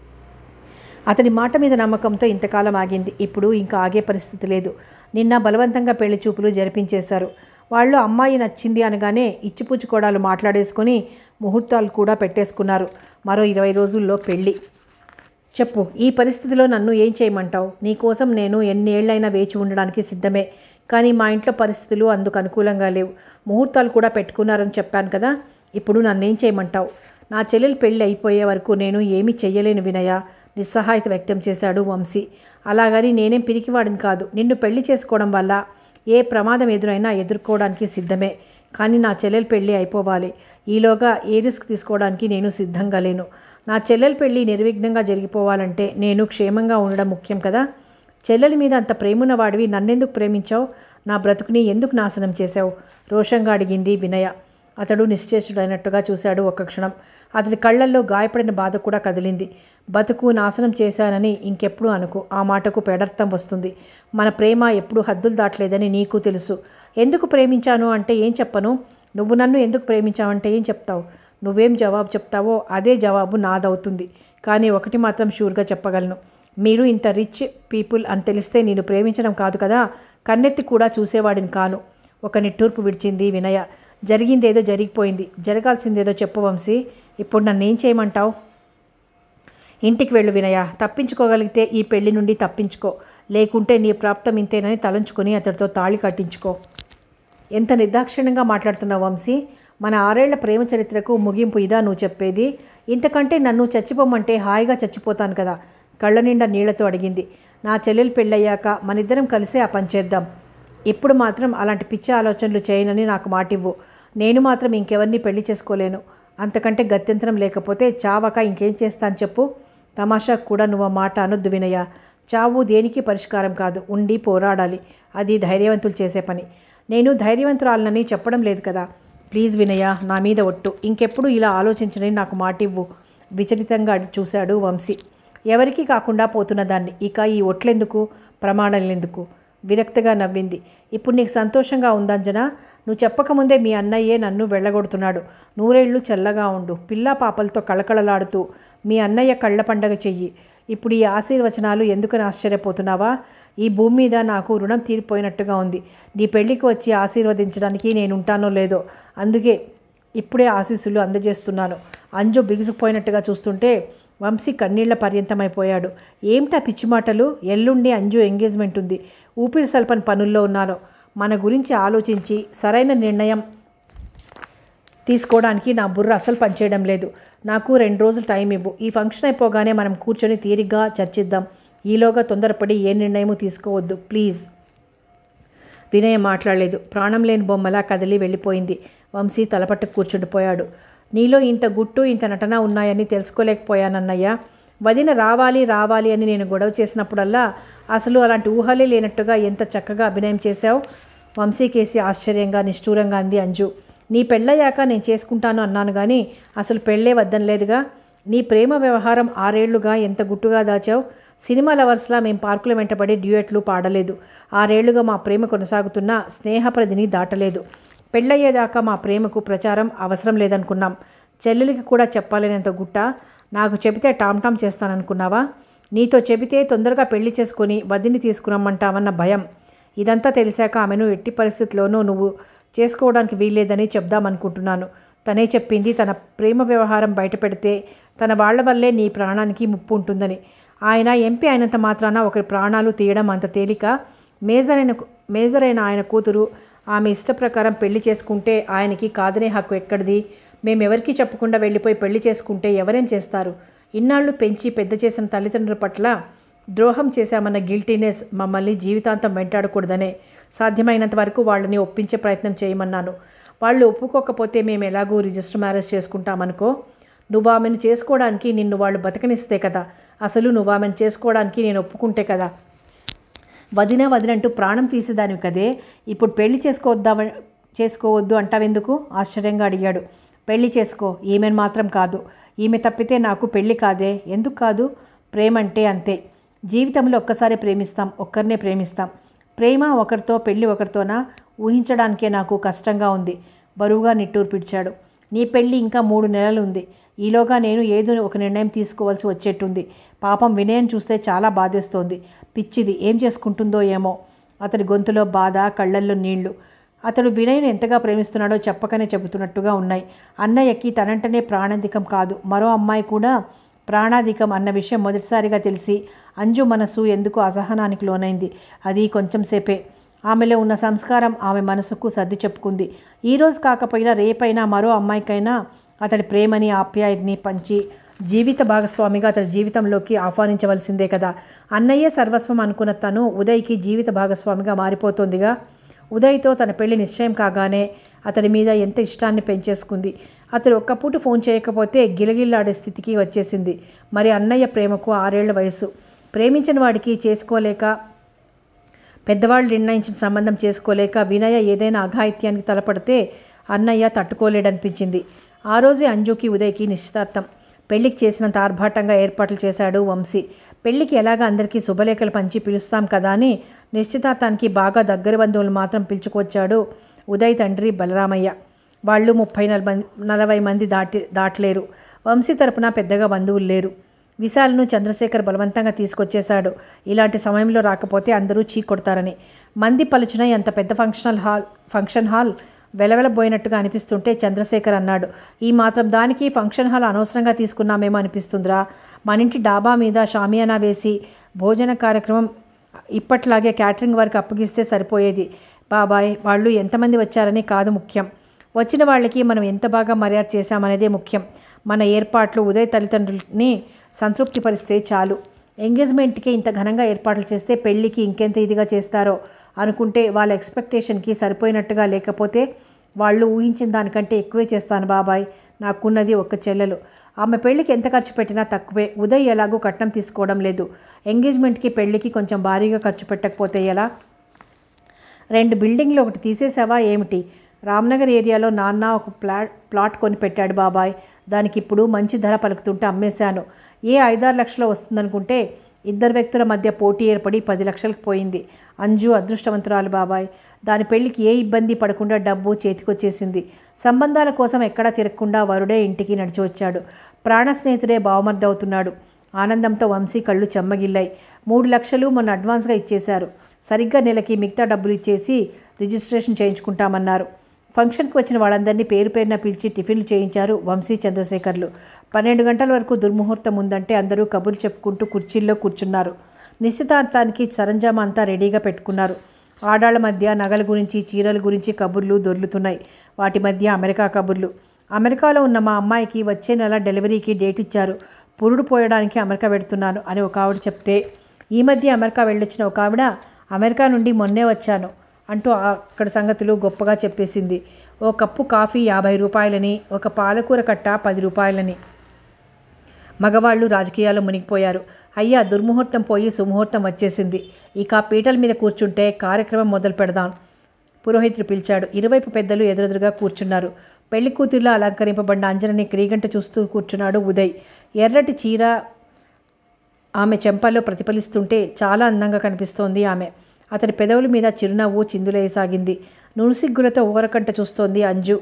అతడి మాట మీద నమ్మకంతో ఇంతకాలం ఆగింది ఇప్పుడు ఇంకా ఆగే పరిస్థితి లేదు నిన్న బలవంతంగా పెళ్లి చూపులు జరిపించేశారు వాళ్ళు అమ్మాయి నచ్చింది అనగానే ఇచ్చిపుచ్చుకోవడాలు మాట్లాడేసుకొని ముహూర్తాలు కూడా పెట్టేసుకున్నారు మరో ఇరవై రోజుల్లో పెళ్ళి చెప్పు ఈ పరిస్థితిలో నన్ను ఏం చేయమంటావు నీకోసం నేను ఎన్నేళ్లైనా వేచి ఉండడానికి సిద్ధమే కానీ మా ఇంట్లో పరిస్థితులు అందుకు అనుకూలంగా లేవు ముహూర్తాలు కూడా పెట్టుకున్నారని చెప్పాను కదా ఇప్పుడు నన్నేం చేయమంటావు నా చెల్లెలు పెళ్ళి అయిపోయే వరకు నేను ఏమీ చెయ్యలేను వినయ నిస్సహాయత వ్యక్తం చేశాడు వంశీ అలాగని నేనేం పిరికివాడిని కాదు నిన్ను పెళ్లి చేసుకోవడం వల్ల ఏ ప్రమాదం ఎదురైనా ఎదుర్కోవడానికి సిద్ధమే కానీ నా చెల్లెలు పెళ్ళి అయిపోవాలి ఈలోగా ఏ రిస్క్ తీసుకోవడానికి నేను సిద్ధంగా లేను నా చెల్లెల పెళ్ళి నిర్విఘ్నంగా జరిగిపోవాలంటే నేను క్షేమంగా ఉండడం ముఖ్యం కదా చెల్లెలి మీద అంత ప్రేమున్న వాడివి నన్నెందుకు ప్రేమించావు నా బ్రతుకుని ఎందుకు నాశనం చేశావు రోషంగా అడిగింది వినయ అతడు నిశ్చేషుడైనట్టుగా చూశాడు ఒక్క క్షణం అతడి కళ్ళల్లో గాయపడిన బాధ కూడా కదిలింది బతుకు నాశనం చేశానని ఇంకెప్పుడు అనుకో ఆ మాటకు పెడర్థం వస్తుంది మన ప్రేమ ఎప్పుడు హద్దులు దాటలేదని నీకు తెలుసు ఎందుకు ప్రేమించాను అంటే ఏం చెప్పను నువ్వు నన్ను ఎందుకు ప్రేమించావంటే ఏం చెప్తావు నువ్వేం జవాబు చెప్తావో అదే జవాబు నాదవుతుంది కానీ ఒకటి మాత్రం షూర్గా చెప్పగలను మీరు ఇంత రిచ్ పీపుల్ అని తెలిస్తే నేను ప్రేమించడం కాదు కదా కన్నెత్తి కూడా చూసేవాడిని కాను ఒక నిట్టూర్పు విడిచింది వినయ జరిగిందేదో జరిగిపోయింది జరగాల్సిందేదో చెప్పు వంశీ ఇప్పుడు నన్ను ఏం చేయమంటావు ఇంటికి వెళ్ళు వినయ తప్పించుకోగలిగితే ఈ పెళ్లి నుండి తప్పించుకో లేకుంటే నీ ప్రాప్తం ఇంతేనని తలంచుకొని అతడితో తాళి కట్టించుకో ఎంత నిర్దాక్షిణ్యంగా మాట్లాడుతున్నావు వంశీ మన ఆరేళ్ల ప్రేమ చరిత్రకు ముగింపు ఇదా నువ్వు చెప్పేది ఇంతకంటే నన్ను చచ్చిపోమంటే హాయిగా చచ్చిపోతాను కదా కళ్ళ నిండా నీళ్లతో అడిగింది నా చెల్లెలు పెళ్ళయ్యాక మనిద్దరం కలిసే ఆ పని చేద్దాం ఇప్పుడు మాత్రం అలాంటి పిచ్చి ఆలోచనలు చేయనని నాకు మాటివ్వు నేను మాత్రం ఇంకెవరిని పెళ్లి చేసుకోలేను అంతకంటే గత్యంతరం లేకపోతే చావక ఇంకేం చేస్తాను చెప్పు తమాషా కూడా నువ్వు ఆ మాట అనొద్దు వినయ చావు దేనికి పరిష్కారం కాదు ఉండి పోరాడాలి అది ధైర్యవంతులు చేసే పని నేను ధైర్యవంతురాలనని చెప్పడం లేదు కదా ప్లీజ్ వినయ నా మీద ఒట్టు ఇంకెప్పుడు ఇలా ఆలోచించని నాకు మాటివ్వు విచలితంగా అడి- చూశాడు వంశీ ఎవరికీ కాకుండా పోతున్న దాన్ని ఇక ఈ ఒట్లెందుకు ప్రమాణాలెందుకు విరక్తిగా నవ్వింది ఇప్పుడు నీకు సంతోషంగా ఉందంజన నువ్వు చెప్పకముందే మీ అన్నయ్యే నన్ను వెళ్ళగొడుతున్నాడు నూరేళ్లు చల్లగా ఉండు పిల్ల పాపలతో కళకళలాడుతూ మీ అన్నయ్య కళ్ళ పండగ చెయ్యి ఇప్పుడు ఈ ఆశీర్వచనాలు ఎందుకని ఆశ్చర్యపోతున్నావా ఈ భూమి మీద నాకు రుణం తీరిపోయినట్టుగా ఉంది నీ పెళ్లికి వచ్చి ఆశీర్వదించడానికి నేను ఉంటానో లేదో అందుకే ఇప్పుడే ఆశీస్సులు అందజేస్తున్నాను అంజు బిగుసుకుపోయినట్టుగా చూస్తుంటే వంశీ కన్నీళ్ల పర్యంతమైపోయాడు ఏమిటా పిచ్చి మాటలు ఎల్లుండి అంజు ఎంగేజ్మెంట్ ఉంది ఊపిరి సల్పని పనుల్లో ఉన్నాను మన గురించి ఆలోచించి సరైన నిర్ణయం తీసుకోవడానికి నా బుర్ర అసలు పనిచేయడం లేదు నాకు రెండు రోజులు టైం ఇవ్వు ఈ ఫంక్షన్ అయిపోగానే మనం కూర్చొని తీరిగ్గా చర్చిద్దాం ఈలోగా తొందరపడి ఏ నిర్ణయము తీసుకోవద్దు ప్లీజ్ వినయ మాట్లాడలేదు ప్రాణం లేని బొమ్మలా కదిలి వెళ్ళిపోయింది వంశీ తలపట్టు కూర్చుండిపోయాడు నీలో ఇంత గుట్టు ఇంత నటన ఉన్నాయని తెలుసుకోలేకపోయానన్నయ్య వదిన రావాలి రావాలి అని నేను గొడవ చేసినప్పుడల్లా అసలు అలాంటి ఊహలే లేనట్టుగా ఎంత చక్కగా అభినయం చేశావు వంశీకేసి ఆశ్చర్యంగా నిష్ఠూరంగా అంది అంజు నీ పెళ్ళయ్యాక నేను చేసుకుంటాను అన్నాను కానీ అసలు పెళ్ళే వద్దనలేదుగా నీ ప్రేమ వ్యవహారం ఆరేళ్లుగా ఎంత గుట్టుగా దాచావు సినిమా లవర్స్లా మేం పార్కుల వెంటబడి డ్యూయట్లు పాడలేదు ఆరేళ్లుగా మా ప్రేమ కొనసాగుతున్న స్నేహప్రదిని దాటలేదు పెళ్ళయ్యేదాకా మా ప్రేమకు ప్రచారం అవసరం లేదనుకున్నాం చెల్లెలికి కూడా చెప్పాలనేంత గుట్ట నాకు చెబితే టామ్ టామ్ చేస్తాననుకున్నావా నీతో చెబితే తొందరగా పెళ్లి చేసుకొని వదిని తీసుకురమ్మంటావన్న భయం ఇదంతా తెలిసాక ఆమెను ఎట్టి పరిస్థితిలోనూ నువ్వు చేసుకోవడానికి వీల్లేదని చెప్దామనుకుంటున్నాను తనే చెప్పింది తన ప్రేమ వ్యవహారం బయట పెడితే తన వాళ్ళ వల్లే నీ ప్రాణానికి ముప్పు ఉంటుందని ఆయన ఎంపీ అయినంత మాత్రాన ఒకరి ప్రాణాలు తీయడం అంత తేలిక మేజర్ అయిన మేజర్ అయిన ఆయన కూతురు ఆమె ఇష్ట ప్రకారం పెళ్లి చేసుకుంటే ఆయనకి కాదనే హక్కు ఎక్కడిది మేమెవరికీ చెప్పకుండా వెళ్ళిపోయి పెళ్లి చేసుకుంటే ఎవరేం చేస్తారు ఇన్నాళ్ళు పెంచి పెద్ద చేసిన తల్లిదండ్రుల పట్ల ద్రోహం చేశామన్న గిల్టీనెస్ మమ్మల్ని జీవితాంతం వెంటాడకూడదనే సాధ్యమైనంత వరకు వాళ్ళని ఒప్పించే ప్రయత్నం చేయమన్నాను వాళ్ళు ఒప్పుకోకపోతే మేము ఎలాగూ రిజిస్టర్ మ్యారేజ్ చేసుకుంటామనుకో నువ్వు ఆమెను చేసుకోవడానికి నిన్ను వాళ్ళు బతకనిస్తే కదా అసలు నువ్వు ఆమెను చేసుకోవడానికి నేను ఒప్పుకుంటే కదా వదిన వదినంటూ ప్రాణం తీసేదానివి కదే ఇప్పుడు పెళ్లి చేసుకోవద్దా చేసుకోవద్దు అంటావెందుకు ఆశ్చర్యంగా అడిగాడు పెళ్లి చేసుకో ఈమెను మాత్రం కాదు ఈమె తప్పితే నాకు పెళ్లి కాదే ఎందుకు కాదు ప్రేమ అంటే అంతే జీవితంలో ఒక్కసారి ప్రేమిస్తాం ఒక్కరినే ప్రేమిస్తాం ప్రేమ ఒకరితో పెళ్లి ఒకరితోనా ఊహించడానికే నాకు కష్టంగా ఉంది బరువుగా నిట్టూరు పిడిచాడు నీ పెళ్ళి ఇంకా మూడు నెలలు ఉంది ఈలోగా నేను ఏదో ఒక నిర్ణయం తీసుకోవాల్సి వచ్చేట్టుంది పాపం వినయం చూస్తే చాలా బాధేస్తోంది పిచ్చిది ఏం చేసుకుంటుందో ఏమో అతడి గొంతులో బాధ కళ్ళల్లో నీళ్లు అతడు వినయ్ను ఎంతగా ప్రేమిస్తున్నాడో చెప్పకనే చెబుతున్నట్టుగా ఉన్నాయి అన్నయ్యకి తనంటనే ప్రాణాధికం కాదు మరో అమ్మాయి కూడా ప్రాణాధికం అన్న విషయం మొదటిసారిగా తెలిసి అంజు మనసు ఎందుకు అసహనానికి లోనైంది అది కొంచెం సేపే ఆమెలో ఉన్న సంస్కారం ఆమె మనసుకు సర్ది చెప్పుకుంది ఈరోజు కాకపోయినా రేపైనా మరో అమ్మాయికైనా అతడి ప్రేమని ఆప్యాయతని పంచి జీవిత భాగస్వామిగా అతడి జీవితంలోకి ఆహ్వానించవలసిందే కదా అన్నయ్యే సర్వస్వం అనుకున్న తను ఉదయ్కి జీవిత భాగస్వామిగా మారిపోతుందిగా ఉదయ్తో తన పెళ్లి నిశ్చయం కాగానే అతడి మీద ఎంత ఇష్టాన్ని పెంచేసుకుంది అతడు ఒక్కపూట ఫోన్ చేయకపోతే గిలగిల్లాడే స్థితికి వచ్చేసింది మరి అన్నయ్య ప్రేమకు ఆరేళ్ల వయసు ప్రేమించిన వాడికి చేసుకోలేక పెద్దవాళ్ళు నిర్ణయించిన సంబంధం చేసుకోలేక వినయ ఏదైనా అఘాయిత్యానికి తలపడితే అన్నయ్య తట్టుకోలేడనిపించింది ఆ రోజే అంజుకి ఉదయ్కి నిశ్చితార్థం పెళ్లికి చేసినంత ఆర్భాటంగా ఏర్పాట్లు చేశాడు వంశీ పెళ్లికి ఎలాగ అందరికీ శుభలేఖలు పంచి పిలుస్తాం కదా అని నిశ్చితార్థానికి బాగా దగ్గర బంధువులు మాత్రం పిలుచుకొచ్చాడు ఉదయ్ తండ్రి బలరామయ్య వాళ్ళు ముప్పై నలభై నలభై మంది దాటి దాటలేరు వంశీ తరపున పెద్దగా బంధువులు లేరు విశాల్ను చంద్రశేఖర్ బలవంతంగా తీసుకొచ్చేశాడు ఇలాంటి సమయంలో రాకపోతే అందరూ చీ కొడతారని మంది పలుచున అంత పెద్ద ఫంక్షనల్ హాల్ ఫంక్షన్ హాల్ వెలవెలబోయినట్టుగా అనిపిస్తుంటే చంద్రశేఖర్ అన్నాడు ఈ మాత్రం దానికి ఫంక్షన్ హాల్ అనవసరంగా తీసుకున్నామేమో అనిపిస్తుందిరా మన ఇంటి డాబా మీద షామియానా వేసి భోజన కార్యక్రమం ఇప్పట్లాగే క్యాటరింగ్ వరకు అప్పగిస్తే సరిపోయేది బాబాయ్ వాళ్ళు ఎంతమంది వచ్చారని కాదు ముఖ్యం వచ్చిన వాళ్ళకి మనం ఎంత బాగా మర్యాద చేశామనేదే ముఖ్యం మన ఏర్పాట్లు ఉదయ్ తల్లిదండ్రులని సంతృప్తిపరిస్తే చాలు ఎంగేజ్మెంట్కి ఇంత ఘనంగా ఏర్పాట్లు చేస్తే పెళ్ళికి ఇంకెంత ఇదిగా చేస్తారో అనుకుంటే వాళ్ళ ఎక్స్పెక్టేషన్కి సరిపోయినట్టుగా లేకపోతే వాళ్ళు ఊహించిన దానికంటే ఎక్కువే చేస్తాను బాబాయ్ నాకున్నది ఒక్క చెల్లెలు ఆమె పెళ్ళికి ఎంత ఖర్చు పెట్టినా తక్కువే ఉదయ్ ఎలాగో కట్నం తీసుకోవడం లేదు ఎంగేజ్మెంట్కి పెళ్ళికి కొంచెం భారీగా ఖర్చు పెట్టకపోతే ఎలా రెండు బిల్డింగ్లు ఒకటి తీసేసావా ఏమిటి రామ్నగర్ ఏరియాలో నాన్న ఒక ప్లా ప్లాట్ కొని పెట్టాడు బాబాయ్ దానికి ఇప్పుడు మంచి ధర పలుకుతుంటే అమ్మేశాను ఏ ఐదారు లక్షలు వస్తుందనుకుంటే ఇద్దరు వ్యక్తుల మధ్య పోటీ ఏర్పడి పది లక్షలకు పోయింది అంజు అదృష్టవంతురాలు బాబాయ్ దాని పెళ్లికి ఏ ఇబ్బంది పడకుండా డబ్బు చేతికొచ్చేసింది సంబంధాల కోసం ఎక్కడా తిరగకుండా వరుడే ఇంటికి నడిచి వచ్చాడు ప్రాణ స్నేహితుడే బావమర్దవుతున్నాడు ఆనందంతో వంశీ కళ్ళు చెమ్మగిల్లాయి మూడు లక్షలు మొన్న అడ్వాన్స్గా ఇచ్చేశారు సరిగ్గా నెలకి మిగతా డబ్బులు ఇచ్చేసి రిజిస్ట్రేషన్ చేయించుకుంటామన్నారు ఫంక్షన్కి వచ్చిన వాళ్ళందరినీ పేరు పేరున పిలిచి టిఫిన్లు చేయించారు వంశీ చంద్రశేఖర్లు పన్నెండు గంటల వరకు దుర్ముహూర్తం ఉందంటే అందరూ కబుర్లు చెప్పుకుంటూ కుర్చీల్లో కూర్చున్నారు నిశ్చితార్థానికి సరంజామా అంతా రెడీగా పెట్టుకున్నారు ఆడాళ్ళ మధ్య నగల గురించి చీరల గురించి కబుర్లు దొర్లుతున్నాయి వాటి మధ్య అమెరికా కబుర్లు అమెరికాలో ఉన్న మా అమ్మాయికి వచ్చే నెల డెలివరీకి డేట్ ఇచ్చారు పురుడు పోయడానికి అమెరికా పెడుతున్నాను అని ఒక ఆవిడ చెప్తే ఈ మధ్య అమెరికా వెళ్ళొచ్చిన ఒక ఆవిడ అమెరికా నుండి మొన్నే వచ్చాను అంటూ అక్కడ సంగతులు గొప్పగా చెప్పేసింది ఓ కప్పు కాఫీ యాభై రూపాయలని ఒక పాలకూర కట్ట పది రూపాయలని మగవాళ్ళు రాజకీయాల్లో మునిగిపోయారు అయ్యా దుర్ముహూర్తం పోయి సుముహూర్తం వచ్చేసింది ఇక పీటల మీద కూర్చుంటే కార్యక్రమం మొదలు పెడదాం పురోహితుడు పిలిచాడు ఇరువైపు పెద్దలు ఎదురెదురుగా కూర్చున్నారు పెళ్లి కూతుర్లా అలంకరింపబడిన అంజనని క్రీగంట చూస్తూ కూర్చున్నాడు ఉదయ్ ఎర్రటి చీర ఆమె చెంపల్లో ప్రతిఫలిస్తుంటే చాలా అందంగా కనిపిస్తోంది ఆమె అతడి పెదవుల మీద చిరునవ్వు చిందులేయసాగింది నునుసిగ్గులతో ఊరకంట చూస్తోంది అంజు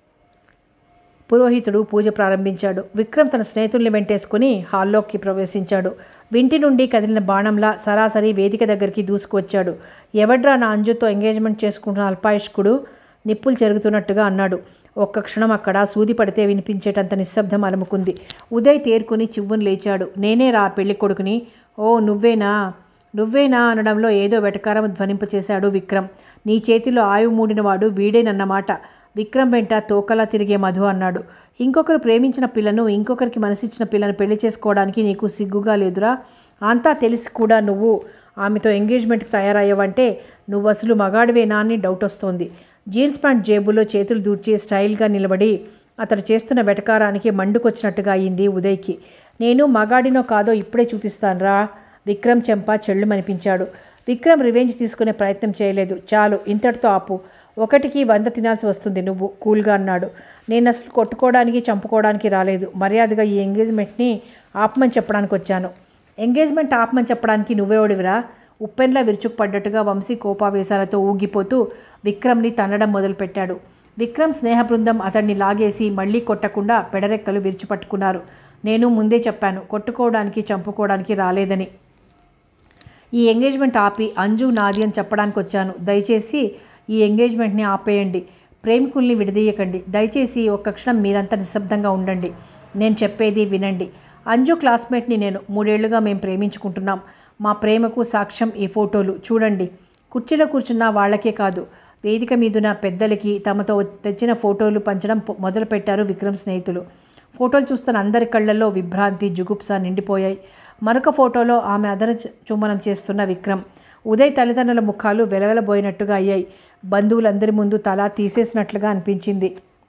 పురోహితుడు పూజ ప్రారంభించాడు విక్రమ్ తన స్నేహితుల్ని వెంటేసుకుని హాల్లోకి ప్రవేశించాడు వింటి నుండి కదిలిన బాణంలా సరాసరి వేదిక దగ్గరికి దూసుకువచ్చాడు ఎవడ్రా నా అంజుతో ఎంగేజ్మెంట్ చేసుకుంటున్న అల్పాయుష్కుడు నిప్పులు చెరుగుతున్నట్టుగా అన్నాడు ఒక్క క్షణం అక్కడ సూది పడితే వినిపించేటంత నిశ్శబ్దం అలుముకుంది ఉదయ్ తేరుకుని చివ్వును లేచాడు నేనే రా పెళ్లి కొడుకుని ఓ నువ్వేనా నువ్వేనా అనడంలో ఏదో వెటకారం ధ్వనింపచేశాడు విక్రమ్ నీ చేతిలో ఆయువు మూడినవాడు వీడేనన్నమాట విక్రమ్ వెంట తోకలా తిరిగే మధు అన్నాడు ఇంకొకరు ప్రేమించిన పిల్లను ఇంకొకరికి మనసిచ్చిన పిల్లను పెళ్లి చేసుకోవడానికి నీకు సిగ్గుగా లేదురా అంతా తెలిసి కూడా నువ్వు ఆమెతో ఎంగేజ్మెంట్కి తయారయ్యావంటే నువ్వు అసలు మగాడివేనా అని డౌట్ వస్తోంది జీన్స్ ప్యాంట్ జేబులో చేతులు దూర్చి స్టైల్గా నిలబడి అతడు చేస్తున్న వెటకారానికి మండుకొచ్చినట్టుగా అయింది ఉదయ్కి నేను మగాడినో కాదో ఇప్పుడే చూపిస్తానురా విక్రమ్ చెంప చెళ్ళుమనిపించాడు విక్రమ్ రివెంజ్ తీసుకునే ప్రయత్నం చేయలేదు చాలు ఇంతటితో ఆపు ఒకటికి వంద తినాల్సి వస్తుంది నువ్వు కూల్గా అన్నాడు నేను అసలు కొట్టుకోవడానికి చంపుకోవడానికి రాలేదు మర్యాదగా ఈ ఎంగేజ్మెంట్ని ఆపమని చెప్పడానికి వచ్చాను ఎంగేజ్మెంట్ ఆపమని చెప్పడానికి నువ్వేవాడివిరా ఉప్పెన్లా విరుచుకుపడ్డట్టుగా వంశీ కోపావేశాలతో ఊగిపోతూ విక్రమ్ని తన్నడం మొదలుపెట్టాడు విక్రమ్ స్నేహ బృందం అతన్ని లాగేసి మళ్ళీ కొట్టకుండా పెడరెక్కలు విరిచిపట్టుకున్నారు నేను ముందే చెప్పాను కొట్టుకోవడానికి చంపుకోవడానికి రాలేదని ఈ ఎంగేజ్మెంట్ ఆపి అంజు నాది అని చెప్పడానికి వచ్చాను దయచేసి ఈ ఎంగేజ్మెంట్ని ఆపేయండి ప్రేమికుల్ని విడదీయకండి దయచేసి ఒక్క క్షణం మీరంతా నిశ్శబ్దంగా ఉండండి నేను చెప్పేది వినండి అంజు క్లాస్మేట్ని నేను మూడేళ్లుగా మేము ప్రేమించుకుంటున్నాం మా ప్రేమకు సాక్ష్యం ఈ ఫోటోలు చూడండి కుర్చీలో కూర్చున్న వాళ్ళకే కాదు వేదిక మీదున్న పెద్దలకి తమతో తెచ్చిన ఫోటోలు పంచడం పొ- మొదలుపెట్టారు విక్రమ్ స్నేహితులు ఫోటోలు చూస్తున్న అందరి కళ్ళల్లో విభ్రాంతి జుగుప్స నిండిపోయాయి మరొక ఫోటోలో ఆమె అదర చ- చుంబనం చేస్తున్న విక్రమ్ ఉదయ్ తల్లిదండ్రుల ముఖాలు వెలవెలబోయినట్టుగా అయ్యాయి బంధువులందరి ముందు తల తీసేసినట్లుగా అనిపించింది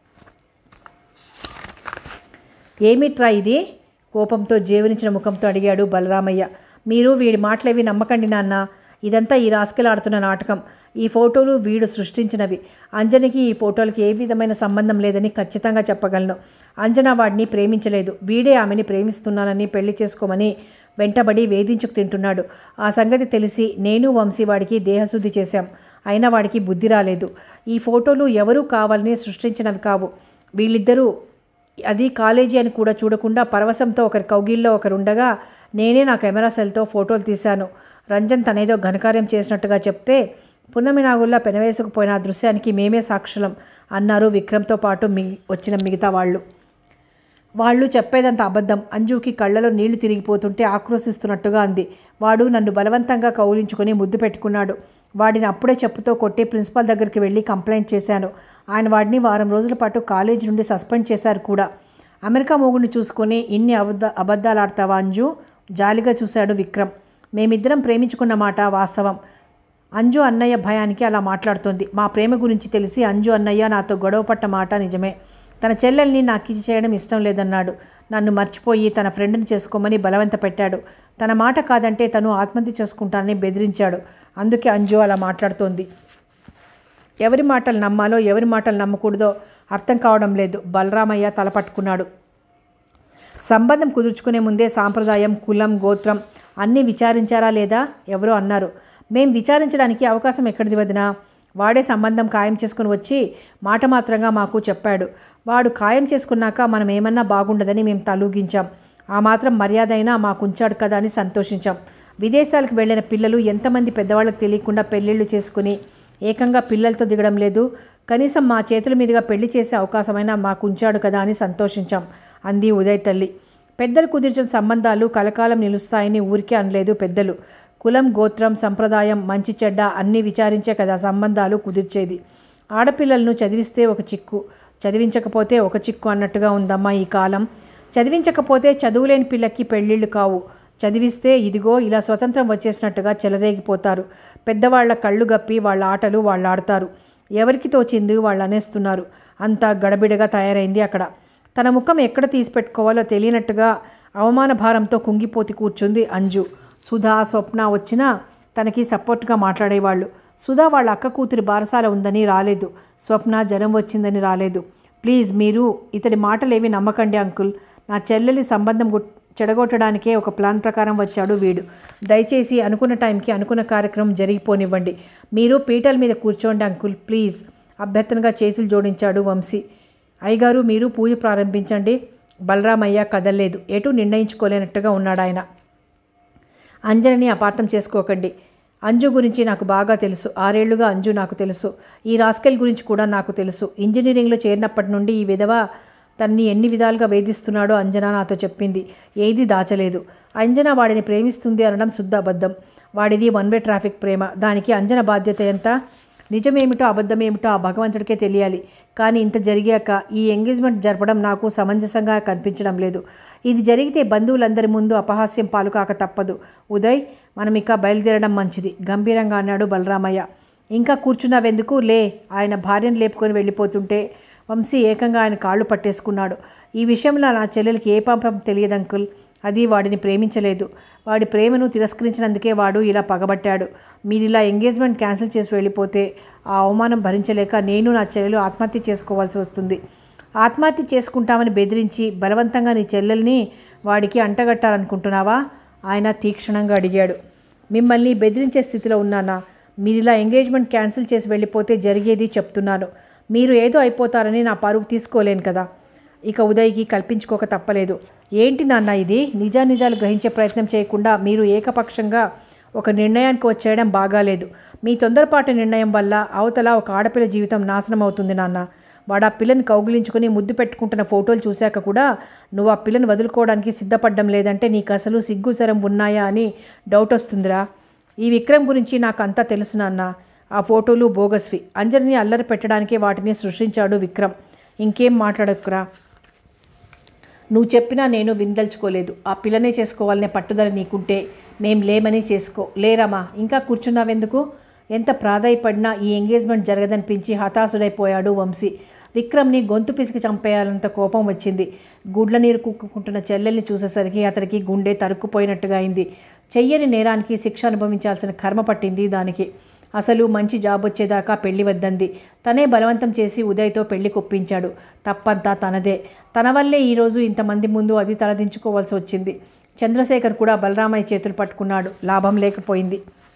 ఏమిట్రా ఇది కోపంతో జేవరించిన ముఖంతో అడిగాడు బలరామయ్య మీరు వీడి మాటలేవి నమ్మకండి నాన్న ఇదంతా ఈ రాసుకెళ్ళాడుతున్న నాటకం ఈ ఫోటోలు వీడు సృష్టించినవి అంజనికి ఈ ఫోటోలకి ఏ విధమైన సంబంధం లేదని ఖచ్చితంగా చెప్పగలను అంజన వాడిని ప్రేమించలేదు వీడే ఆమెని ప్రేమిస్తున్నానని పెళ్లి చేసుకోమని వెంటబడి వేధించుకు తింటున్నాడు ఆ సంగతి తెలిసి నేను వంశీ వాడికి దేహశుద్ధి చేశాం అయినా వాడికి బుద్ధి రాలేదు ఈ ఫోటోలు ఎవరూ కావాలని సృష్టించినవి కావు వీళ్ళిద్దరూ అది కాలేజీ అని కూడా చూడకుండా పరవశంతో ఒకరి కౌగిల్లో ఒకరుండగా నేనే నా కెమెరా సెల్తో ఫోటోలు తీశాను రంజన్ తనేదో ఘనకార్యం చేసినట్టుగా చెప్తే పున్నమి నాగుల్లా పెనవేసుకుపోయిన ఆ దృశ్యానికి మేమే సాక్షులం అన్నారు విక్రమ్తో పాటు మీ వచ్చిన మిగతా వాళ్ళు వాళ్ళు చెప్పేదంత అబద్ధం అంజుకి కళ్ళలో నీళ్లు తిరిగిపోతుంటే ఆక్రోశిస్తున్నట్టుగా అంది వాడు నన్ను బలవంతంగా కౌలించుకొని ముద్దు పెట్టుకున్నాడు వాడిని అప్పుడే చెప్పుతో కొట్టి ప్రిన్సిపాల్ దగ్గరికి వెళ్ళి కంప్లైంట్ చేశాను ఆయన వాడిని వారం రోజుల పాటు కాలేజీ నుండి సస్పెండ్ చేశారు కూడా అమెరికా మొగుడిని చూసుకొని ఇన్ని అబద్ధ అబద్ధాలు ఆడతావా అంజు జాలిగా చూశాడు విక్రమ్ మేమిద్దరం ప్రేమించుకున్న మాట వాస్తవం అంజు అన్నయ్య భయానికి అలా మాట్లాడుతోంది మా ప్రేమ గురించి తెలిసి అంజు అన్నయ్య నాతో గొడవ పట్ట మాట నిజమే తన చెల్లెల్ని నాకు ఇచ్చి చేయడం ఇష్టం లేదన్నాడు నన్ను మర్చిపోయి తన ఫ్రెండ్ని చేసుకోమని బలవంత పెట్టాడు తన మాట కాదంటే తను ఆత్మహత్య చేసుకుంటానని బెదిరించాడు అందుకే అంజు అలా మాట్లాడుతోంది ఎవరి మాటలు నమ్మాలో ఎవరి మాటలు నమ్మకూడదో అర్థం కావడం లేదు బలరామయ్య తల పట్టుకున్నాడు సంబంధం కుదుర్చుకునే ముందే సాంప్రదాయం కులం గోత్రం అన్నీ విచారించారా లేదా ఎవరో అన్నారు మేం విచారించడానికి అవకాశం ఎక్కడిది వదినా వాడే సంబంధం ఖాయం చేసుకుని వచ్చి మాట మాత్రంగా మాకు చెప్పాడు వాడు ఖాయం చేసుకున్నాక మనం ఏమన్నా బాగుండదని మేము తలూగించాం ఆ మాత్రం మర్యాద అయినా మాకు ఉంచాడు కదా అని సంతోషించాం విదేశాలకు వెళ్ళిన పిల్లలు ఎంతమంది పెద్దవాళ్ళకి తెలియకుండా పెళ్ళిళ్ళు చేసుకుని ఏకంగా పిల్లలతో దిగడం లేదు కనీసం మా చేతుల మీదుగా పెళ్లి చేసే అవకాశమైనా మాకు ఉంచాడు కదా అని సంతోషించాం అంది ఉదయ్ తల్లి పెద్దలు కుదిర్చిన సంబంధాలు కలకాలం నిలుస్తాయని ఊరికే అనలేదు పెద్దలు కులం గోత్రం సంప్రదాయం మంచి చెడ్డ అన్నీ విచారించే కదా సంబంధాలు కుదిర్చేది ఆడపిల్లలను చదివిస్తే ఒక చిక్కు చదివించకపోతే ఒక చిక్కు అన్నట్టుగా ఉందమ్మా ఈ కాలం చదివించకపోతే చదువులేని పిల్లకి పెళ్ళిళ్ళు కావు చదివిస్తే ఇదిగో ఇలా స్వతంత్రం వచ్చేసినట్టుగా చెలరేగిపోతారు పెద్దవాళ్ల కళ్ళు గప్పి వాళ్ళ ఆటలు వాళ్ళు ఆడతారు ఎవరికి తోచింది వాళ్ళు అనేస్తున్నారు అంతా గడబిడగా తయారైంది అక్కడ తన ముఖం ఎక్కడ తీసి పెట్టుకోవాలో తెలియనట్టుగా అవమాన భారంతో కుంగిపోతి కూర్చుంది అంజు సుధా స్వప్న వచ్చినా తనకి సపోర్ట్గా మాట్లాడేవాళ్ళు సుధా వాళ్ళ అక్క కూతురి బారసాల ఉందని రాలేదు స్వప్న జ్వరం వచ్చిందని రాలేదు ప్లీజ్ మీరు ఇతడి మాటలేవి నమ్మకండి అంకుల్ నా చెల్లెలి సంబంధం గుట్ చెడగొట్టడానికే ఒక ప్లాన్ ప్రకారం వచ్చాడు వీడు దయచేసి అనుకున్న టైంకి అనుకున్న కార్యక్రమం జరిగిపోనివ్వండి మీరు పీటల మీద కూర్చోండి అంకుల్ ప్లీజ్ అభ్యర్థనగా చేతులు జోడించాడు వంశీ అయ్యగారు మీరు పూజ ప్రారంభించండి బలరామయ్య కదలలేదు ఎటు నిర్ణయించుకోలేనట్టుగా ఉన్నాడు ఆయన అంజనని అపార్థం చేసుకోకండి అంజు గురించి నాకు బాగా తెలుసు ఆరేళ్లుగా అంజు నాకు తెలుసు ఈ రాస్కెల్ గురించి కూడా నాకు తెలుసు ఇంజనీరింగ్లో చేరినప్పటి నుండి ఈ విధవ తన్ని ఎన్ని విధాలుగా వేధిస్తున్నాడో అంజన నాతో చెప్పింది ఏది దాచలేదు అంజన వాడిని ప్రేమిస్తుంది అనడం శుద్ధ అబద్ధం వాడిది వన్ వే ట్రాఫిక్ ప్రేమ దానికి అంజన బాధ్యత ఎంత నిజమేమిటో అబద్ధమేమిటో ఆ భగవంతుడికే తెలియాలి కానీ ఇంత జరిగాక ఈ ఎంగేజ్మెంట్ జరపడం నాకు సమంజసంగా కనిపించడం లేదు ఇది జరిగితే బంధువులందరి ముందు అపహాస్యం పాలుకాక తప్పదు ఉదయ్ మనం ఇక బయలుదేరడం మంచిది గంభీరంగా అన్నాడు బలరామయ్య ఇంకా కూర్చున్నావెందుకు లే ఆయన భార్యను లేపుకొని వెళ్ళిపోతుంటే వంశీ ఏకంగా ఆయన కాళ్ళు పట్టేసుకున్నాడు ఈ విషయంలో నా చెల్లెలకి ఏ పాపం తెలియదు అంకుల్ అది వాడిని ప్రేమించలేదు వాడి ప్రేమను తిరస్కరించినందుకే వాడు ఇలా పగబట్టాడు మీరు ఇలా ఎంగేజ్మెంట్ క్యాన్సిల్ చేసి వెళ్ళిపోతే ఆ అవమానం భరించలేక నేను నా చెల్లెలు ఆత్మహత్య చేసుకోవాల్సి వస్తుంది ఆత్మహత్య చేసుకుంటామని బెదిరించి బలవంతంగా నీ చెల్లెల్ని వాడికి అంటగట్టాలనుకుంటున్నావా ఆయన తీక్షణంగా అడిగాడు మిమ్మల్ని బెదిరించే స్థితిలో ఉన్నానా మీరు ఇలా ఎంగేజ్మెంట్ క్యాన్సిల్ చేసి వెళ్ళిపోతే జరిగేది చెప్తున్నాను మీరు ఏదో అయిపోతారని నా పరువు తీసుకోలేను కదా ఇక ఉదయ్కి కల్పించుకోక తప్పలేదు ఏంటి నాన్న ఇది నిజానిజాలు గ్రహించే ప్రయత్నం చేయకుండా మీరు ఏకపక్షంగా ఒక నిర్ణయానికి వచ్చేయడం బాగాలేదు మీ తొందరపాటు నిర్ణయం వల్ల అవతల ఒక ఆడపిల్ల జీవితం నాశనం అవుతుంది నాన్న వాడు ఆ పిల్లని కౌగిలించుకుని ముద్దు పెట్టుకుంటున్న ఫోటోలు చూశాక కూడా నువ్వు ఆ పిల్లని వదులుకోవడానికి సిద్ధపడడం లేదంటే నీకు అసలు సిగ్గు శరం ఉన్నాయా అని డౌట్ వస్తుందిరా ఈ విక్రమ్ గురించి నాకు అంతా తెలుసు నాన్న ఆ ఫోటోలు బోగస్వి అంజలిని అల్లరి పెట్టడానికే వాటిని సృష్టించాడు విక్రమ్ ఇంకేం మాట్లాడకురా నువ్వు చెప్పినా నేను విందల్చుకోలేదు ఆ పిల్లనే చేసుకోవాలనే పట్టుదల నీకుంటే మేం లేమని చేసుకో లేరమ్మా ఇంకా కూర్చున్నావెందుకు ఎంత ప్రాధాయపడినా ఈ ఎంగేజ్మెంట్ జరగదనిపించి హతాశుడైపోయాడు వంశీ విక్రమ్ని గొంతు పిసికి చంపేయాలంత కోపం వచ్చింది గుడ్ల నీరు కుక్కుంటున్న చెల్లెల్ని చూసేసరికి అతనికి గుండె తరుక్కుపోయినట్టుగా అయింది చెయ్యని నేరానికి శిక్ష అనుభవించాల్సిన కర్మ పట్టింది దానికి అసలు మంచి జాబ్ వచ్చేదాకా పెళ్లి వద్దంది తనే బలవంతం చేసి ఉదయ్తో పెళ్లి కొప్పించాడు తప్పంతా తనదే తన వల్లే ఈరోజు ఇంతమంది ముందు అది తలదించుకోవాల్సి వచ్చింది చంద్రశేఖర్ కూడా బలరామయ్య చేతులు పట్టుకున్నాడు లాభం లేకపోయింది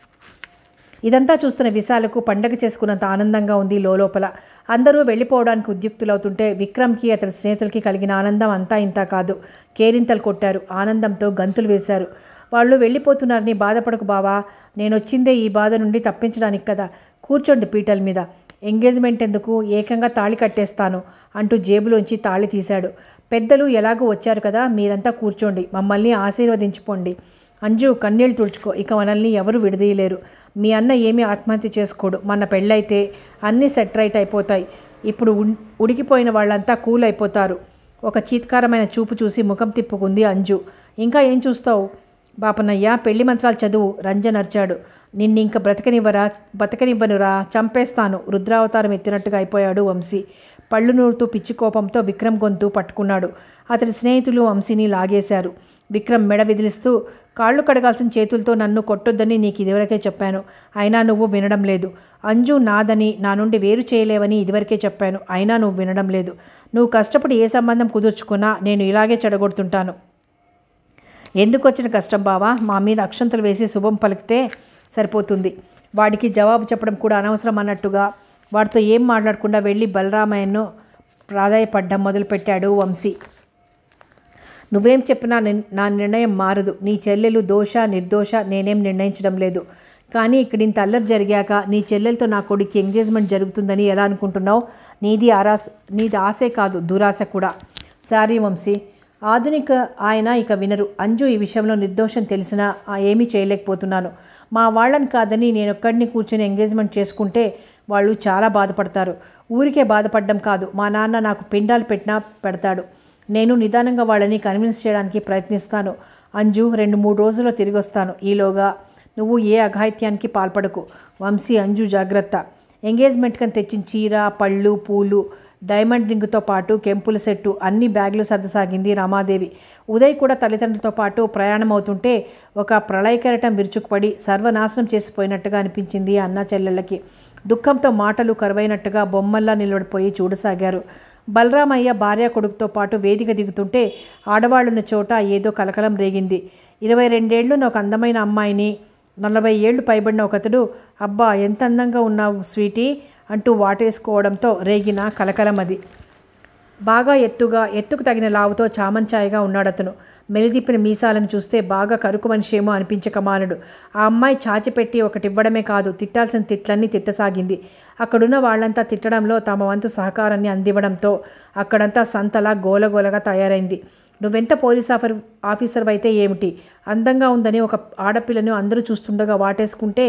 ఇదంతా చూస్తున్న విశాలకు పండగ చేసుకున్నంత ఆనందంగా ఉంది లోపల అందరూ వెళ్ళిపోవడానికి ఉద్యుక్తులవుతుంటే విక్రమ్కి అతడి స్నేహితులకి కలిగిన ఆనందం అంతా ఇంత కాదు కేరింతలు కొట్టారు ఆనందంతో గంతులు వేశారు వాళ్ళు వెళ్ళిపోతున్నారని బాధపడకు బావా నేను వచ్చిందే ఈ బాధ నుండి తప్పించడానికి కదా కూర్చోండి పీటల మీద ఎంగేజ్మెంట్ ఎందుకు ఏకంగా తాళి కట్టేస్తాను అంటూ జేబులోంచి తాళి తీశాడు పెద్దలు ఎలాగో వచ్చారు కదా మీరంతా కూర్చోండి మమ్మల్ని ఆశీర్వదించుకోండి అంజు కన్నీళ్ళు తుడుచుకో ఇక మనల్ని ఎవరు విడదీయలేరు మీ అన్న ఏమీ ఆత్మహత్య చేసుకోడు మన పెళ్ళైతే అన్నీ సెట్ రైట్ అయిపోతాయి ఇప్పుడు ఉన్- ఉడికిపోయిన వాళ్ళంతా కూల్ అయిపోతారు ఒక చీత్కారమైన చూపు చూసి ముఖం తిప్పుకుంది అంజు ఇంకా ఏం చూస్తావు బాపనయ్య పెళ్లి మంత్రాలు చదువు రంజన్ అరిచాడు నిన్నింక బ్రతకనివ్వరా బతకనివ్వనురా చంపేస్తాను రుద్రావతారం ఎత్తినట్టుగా అయిపోయాడు వంశీ పళ్ళు నూరుతూ పిచ్చి కోపంతో విక్రమ్ గొంతు పట్టుకున్నాడు అతడి స్నేహితులు వంశీని లాగేశారు విక్రమ్ మెడ విదిలిస్తూ కాళ్ళు కడగాల్సిన చేతులతో నన్ను కొట్టొద్దని నీకు ఇదివరకే చెప్పాను అయినా నువ్వు వినడం లేదు అంజు నాదని నా నుండి వేరు చేయలేవని ఇదివరకే చెప్పాను అయినా నువ్వు వినడం లేదు నువ్వు కష్టపడి ఏ సంబంధం కుదుర్చుకున్నా నేను ఇలాగే చెడగొడుతుంటాను ఎందుకు వచ్చిన కష్టం బావా మా మీద అక్షంతలు వేసి శుభం పలికితే సరిపోతుంది వాడికి జవాబు చెప్పడం కూడా అనవసరం అన్నట్టుగా వాడితో ఏం మాట్లాడకుండా వెళ్ళి బలరామయ్యను ప్రాధాయపడ్డం మొదలుపెట్టాడు వంశీ నువ్వేం చెప్పినా నిన్- నా నిర్ణయం మారదు నీ చెల్లెలు దోష నిర్దోష నేనేం నిర్ణయించడం లేదు కానీ ఇక్కడ ఇంత అల్లరి జరిగాక నీ చెల్లెలతో నా కొడుకు ఎంగేజ్మెంట్ జరుగుతుందని ఎలా అనుకుంటున్నావు నీది ఆరాస నీది ఆశే కాదు దురాశ కూడా సారీ వంశీ ఆధునిక ఆయన ఇక వినరు అంజు ఈ విషయంలో నిర్దోషం తెలిసినా ఆ ఏమీ చేయలేకపోతున్నాను మా వాళ్ళని కాదని నేను ఒక్కడిని కూర్చొని ఎంగేజ్మెంట్ చేసుకుంటే వాళ్ళు చాలా బాధపడతారు ఊరికే బాధపడడం కాదు మా నాన్న నాకు పిండాలు పెట్టినా పెడతాడు నేను నిదానంగా వాళ్ళని కన్విన్స్ చేయడానికి ప్రయత్నిస్తాను అంజు రెండు మూడు రోజుల్లో తిరిగి వస్తాను ఈలోగా నువ్వు ఏ అఘాయిత్యానికి పాల్పడకు వంశీ అంజు జాగ్రత్త ఎంగేజ్మెంట్ కని తెచ్చిన చీర పళ్ళు పూలు డైమండ్ రింగ్తో పాటు కెంపుల సెట్టు అన్ని బ్యాగులు సర్దసాగింది రమాదేవి ఉదయ్ కూడా తల్లిదండ్రులతో పాటు ప్రయాణం అవుతుంటే ఒక ప్రళయకెరటం విరుచుకుపడి సర్వనాశనం చేసిపోయినట్టుగా అనిపించింది అన్న చెల్లెళ్ళకి దుఃఖంతో మాటలు కరువైనట్టుగా బొమ్మల్లా నిలబడిపోయి చూడసాగారు బలరామయ్య భార్య కొడుకుతో పాటు వేదిక దిగుతుంటే ఆడవాళ్ళున్న చోట ఏదో కలకలం రేగింది ఇరవై రెండేళ్లు ఒక అందమైన అమ్మాయిని నలభై ఏళ్ళు పైబడిన ఒకతడు అబ్బా ఎంత అందంగా ఉన్నావు స్వీటీ అంటూ వాటేసుకోవడంతో రేగిన కలకలం అది బాగా ఎత్తుగా ఎత్తుకు తగిన లావుతో చామంచాయిగా ఉన్నాడతను మెలిదిప్పిన మీసాలను చూస్తే బాగా కరుకు మనిషేమో అనిపించక మానడు ఆ అమ్మాయి చాచిపెట్టి ఒకటివ్వడమే కాదు తిట్టాల్సిన తిట్లన్నీ తిట్టసాగింది అక్కడున్న వాళ్ళంతా తిట్టడంలో తమ వంతు సహకారాన్ని అందివ్వడంతో అక్కడంతా సంతలా గోలగోలగా తయారైంది నువ్వెంత పోలీస్ ఆఫర్ ఆఫీసర్ అయితే ఏమిటి అందంగా ఉందని ఒక ఆడపిల్లను అందరూ చూస్తుండగా వాటేసుకుంటే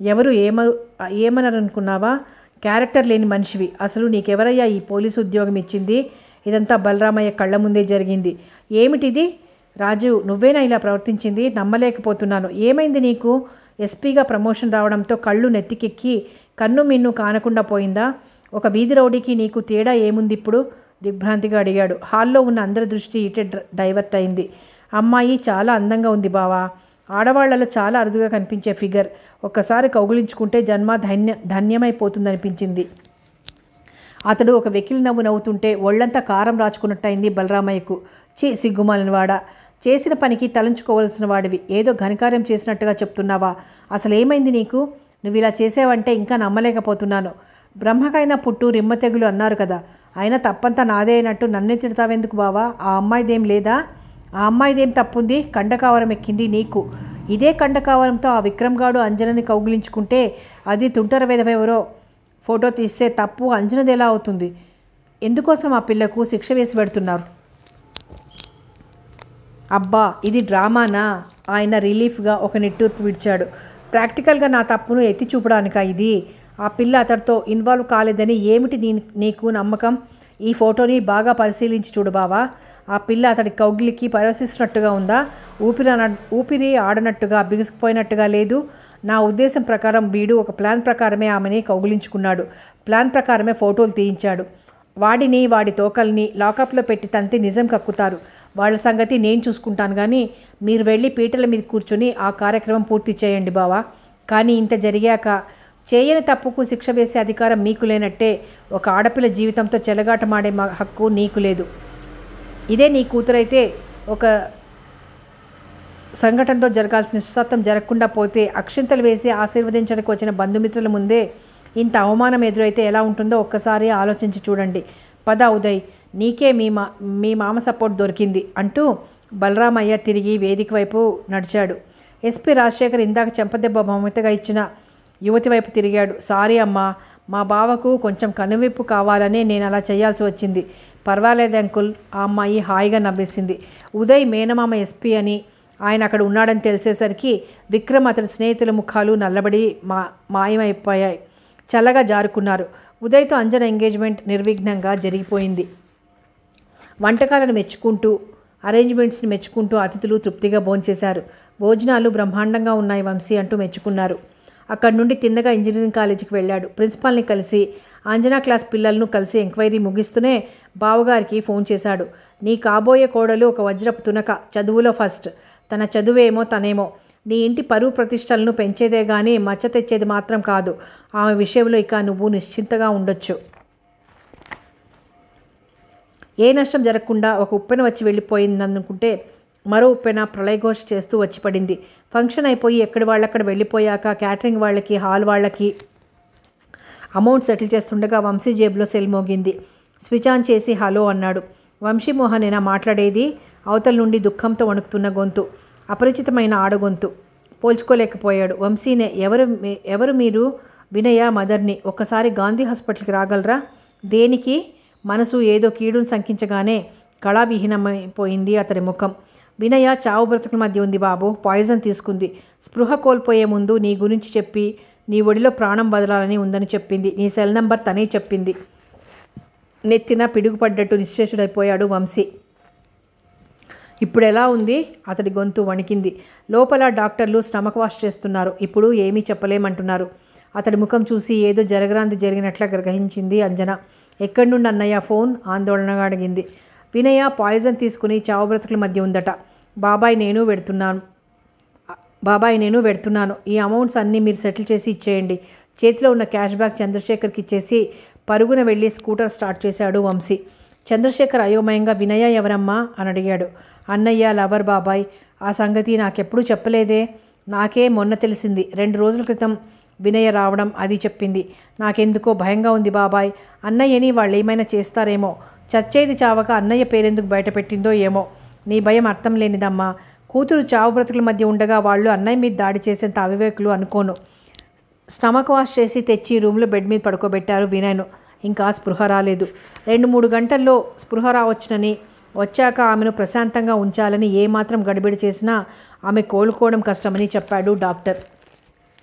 ఎవరు ఏమ ఏమనరనుకున్నావా క్యారెక్టర్ లేని మనిషివి అసలు నీకెవరయ్యా ఈ పోలీసు ఉద్యోగం ఇచ్చింది ఇదంతా బలరామయ్య కళ్ళ ముందే జరిగింది ఏమిటిది రాజు నువ్వేనా ఇలా ప్రవర్తించింది నమ్మలేకపోతున్నాను ఏమైంది నీకు ఎస్పీగా ప్రమోషన్ రావడంతో కళ్ళు నెత్తికెక్కి కన్ను మిన్ను కానకుండా పోయిందా ఒక వీధి రౌడీకి నీకు తేడా ఏముంది ఇప్పుడు దిగ్భ్రాంతిగా అడిగాడు హాల్లో ఉన్న అందరి దృష్టి ఇటే డ్ర- డైవర్ట్ అయింది అమ్మాయి చాలా అందంగా ఉంది బావా ఆడవాళ్లలో చాలా అరుదుగా కనిపించే ఫిగర్ ఒక్కసారి కౌగులించుకుంటే జన్మ ధన్య ధన్యమైపోతుందనిపించింది అతడు ఒక వెకిలి నవ్వు నవ్వుతుంటే ఒళ్ళంతా కారం రాచుకున్నట్టయింది బలరామయ్యకు చీ సిగ్గుమాలినవాడా చేసిన పనికి తలంచుకోవలసిన వాడివి ఏదో ఘనకార్యం చేసినట్టుగా చెప్తున్నావా అసలు ఏమైంది నీకు నువ్వు ఇలా చేసావంటే ఇంకా నమ్మలేకపోతున్నాను బ్రహ్మకైనా పుట్టు రిమ్మ తెగులు అన్నారు కదా అయినా తప్పంతా నాదే అయినట్టు నన్నే తిడతావెందుకు బావా ఆ అమ్మాయిదేం లేదా ఆ అమ్మాయిదేం తప్పుంది కండకావరం ఎక్కింది నీకు ఇదే కండకావరంతో ఆ విక్రమ్ గాడు అంజనని కౌగిలించుకుంటే అది తుంటర వెధవెవరో ఫోటో తీస్తే తప్పు అంజనది ఎలా అవుతుంది ఎందుకోసం ఆ పిల్లకు శిక్ష వేసి పెడుతున్నారు అబ్బా ఇది డ్రామానా ఆయన రిలీఫ్గా ఒక నిట్టూర్పు విడిచాడు ప్రాక్టికల్గా నా తప్పును ఎత్తి చూపడానికా ఇది ఆ పిల్ల అతడితో ఇన్వాల్వ్ కాలేదని ఏమిటి నీ నీకు నమ్మకం ఈ ఫోటోని బాగా పరిశీలించి చూడు బావా ఆ పిల్ల అతడి కౌగిలికి పరవశిస్తున్నట్టుగా ఉందా ఊపిరి అన- ఊపిరి ఆడనట్టుగా బిగుసుకుపోయినట్టుగా లేదు నా ఉద్దేశం ప్రకారం వీడు ఒక ప్లాన్ ప్రకారమే ఆమెని కౌగిలించుకున్నాడు ప్లాన్ ప్రకారమే ఫోటోలు తీయించాడు వాడిని వాడి తోకల్ని లాకప్లో పెట్టి తంతి నిజం కక్కుతారు వాళ్ళ సంగతి నేను చూసుకుంటాను కానీ మీరు వెళ్ళి పీటల మీద కూర్చొని ఆ కార్యక్రమం పూర్తి చేయండి బావా కానీ ఇంత జరిగాక చేయని తప్పుకు శిక్ష వేసే అధికారం మీకు లేనట్టే ఒక ఆడపిల్ల జీవితంతో చెలగాటమాడే మ- హక్కు నీకు లేదు ఇదే నీ కూతురైతే ఒక సంఘటనతో జరగాల్సిన నిశ్చితార్థం జరగకుండా పోతే అక్షింతలు వేసి ఆశీర్వదించడానికి వచ్చిన బంధుమిత్రుల ముందే ఇంత అవమానం ఎదురైతే ఎలా ఉంటుందో ఒక్కసారి ఆలోచించి చూడండి పద ఉదయ్ నీకే మీ మా మీ మామ సపోర్ట్ దొరికింది అంటూ బలరామయ్య తిరిగి వేదిక వైపు నడిచాడు ఎస్పీ రాజశేఖర్ ఇందాక చెంపదెబ్బ బహుమతిగా ఇచ్చిన యువతి వైపు తిరిగాడు సారీ అమ్మా మా బావకు కొంచెం కనువిప్పు కావాలనే నేను అలా చేయాల్సి వచ్చింది పర్వాలేదు అంకుల్ ఆ అమ్మాయి హాయిగా నవ్వేసింది ఉదయ్ మేనమామ ఎస్పీ అని ఆయన అక్కడ ఉన్నాడని తెలిసేసరికి విక్రమ్ అతడి స్నేహితుల ముఖాలు నల్లబడి మా మాయమైపోయాయి చల్లగా జారుకున్నారు ఉదయ్తో అంజన ఎంగేజ్మెంట్ నిర్విఘ్నంగా జరిగిపోయింది వంటకాలను మెచ్చుకుంటూ అరేంజ్మెంట్స్ని మెచ్చుకుంటూ అతిథులు తృప్తిగా భోంచేశారు భోజనాలు బ్రహ్మాండంగా ఉన్నాయి వంశీ అంటూ మెచ్చుకున్నారు అక్కడి నుండి తిన్నగా ఇంజనీరింగ్ కాలేజీకి వెళ్ళాడు ప్రిన్సిపాల్ని కలిసి అంజనా క్లాస్ పిల్లలను కలిసి ఎంక్వైరీ ముగిస్తూనే బావగారికి ఫోన్ చేశాడు నీ కాబోయే కోడలు ఒక వజ్రపు తునక చదువులో ఫస్ట్ తన చదువేమో తనేమో నీ ఇంటి పరువు ప్రతిష్టలను పెంచేదే కానీ మచ్చ తెచ్చేది మాత్రం కాదు ఆమె విషయంలో ఇక నువ్వు నిశ్చింతగా ఉండొచ్చు ఏ నష్టం జరగకుండా ఒక ఉప్పెన వచ్చి వెళ్ళిపోయిందనుకుంటే మరో ఉప్పెన ప్రళయఘోష చేస్తూ వచ్చి పడింది ఫంక్షన్ అయిపోయి ఎక్కడి వాళ్ళక్కడ వెళ్ళిపోయాక క్యాటరింగ్ వాళ్ళకి హాల్ వాళ్ళకి అమౌంట్ సెటిల్ చేస్తుండగా వంశీ జేబులో సెల్ మోగింది స్విచ్ ఆన్ చేసి హలో అన్నాడు వంశీమోహనేనా మాట్లాడేది అవతల నుండి దుఃఖంతో వణుకుతున్న గొంతు అపరిచితమైన ఆడగొంతు పోల్చుకోలేకపోయాడు వంశీనే ఎవరు మీ- ఎవరు మీరు వినయ మదర్ని ఒక్కసారి గాంధీ హాస్పిటల్కి రాగలరా దేనికి మనసు ఏదో కీడును శంకించగానే కళావిహీనమైపోయింది అతడి ముఖం వినయ చావు బ్రతుకుల మధ్య ఉంది బాబు పాయిజన్ తీసుకుంది స్పృహ కోల్పోయే ముందు నీ గురించి చెప్పి నీ ఒడిలో ప్రాణం బదలాలని ఉందని చెప్పింది నీ సెల్ నంబర్ తనే చెప్పింది నెత్తిన పిడుగుపడ్డట్టు నిశ్చేషుడైపోయాడు వంశీ ఇప్పుడు ఎలా ఉంది అతడి గొంతు వణికింది లోపల డాక్టర్లు స్టమక్ వాష్ చేస్తున్నారు ఇప్పుడు ఏమీ చెప్పలేమంటున్నారు అతడి ముఖం చూసి ఏదో జరగరాంది జరిగినట్ల గ్రహించింది అంజన ఎక్కడి నుండి అన్నయ్య ఫోన్ ఆందోళనగా అడిగింది వినయ పాయిజన్ తీసుకుని చావు బ్రతుకుల మధ్య ఉందట బాబాయ్ నేను వెడుతున్నాను బాబాయ్ నేను పెడుతున్నాను ఈ అమౌంట్స్ అన్నీ మీరు సెటిల్ చేసి ఇచ్చేయండి చేతిలో ఉన్న క్యాష్ బ్యాక్ చంద్రశేఖర్కి ఇచ్చేసి పరుగున వెళ్ళి స్కూటర్ స్టార్ట్ చేశాడు వంశీ చంద్రశేఖర్ అయోమయంగా వినయ ఎవరమ్మా అని అడిగాడు అన్నయ్య లవర్ బాబాయ్ ఆ సంగతి నాకెప్పుడూ చెప్పలేదే నాకే మొన్న తెలిసింది రెండు రోజుల క్రితం వినయ రావడం అది చెప్పింది నాకెందుకో భయంగా ఉంది బాబాయ్ అన్నయ్యని వాళ్ళు ఏమైనా చేస్తారేమో చచ్చేది చావక అన్నయ్య పేరెందుకు బయటపెట్టిందో ఏమో నీ భయం అర్థం లేనిదమ్మా కూతురు చావు బ్రతుకుల మధ్య ఉండగా వాళ్ళు అన్నయ్య మీద దాడి చేసేంత అవివేకులు అనుకోను స్టమక్ వాష్ చేసి తెచ్చి రూమ్లో బెడ్ మీద పడుకోబెట్టారు వినయ్ను ఇంకా స్పృహ రాలేదు రెండు మూడు గంటల్లో స్పృహ రావచ్చునని వచ్చాక ఆమెను ప్రశాంతంగా ఉంచాలని ఏమాత్రం గడిబిడి చేసినా ఆమె కోలుకోవడం కష్టమని చెప్పాడు డాక్టర్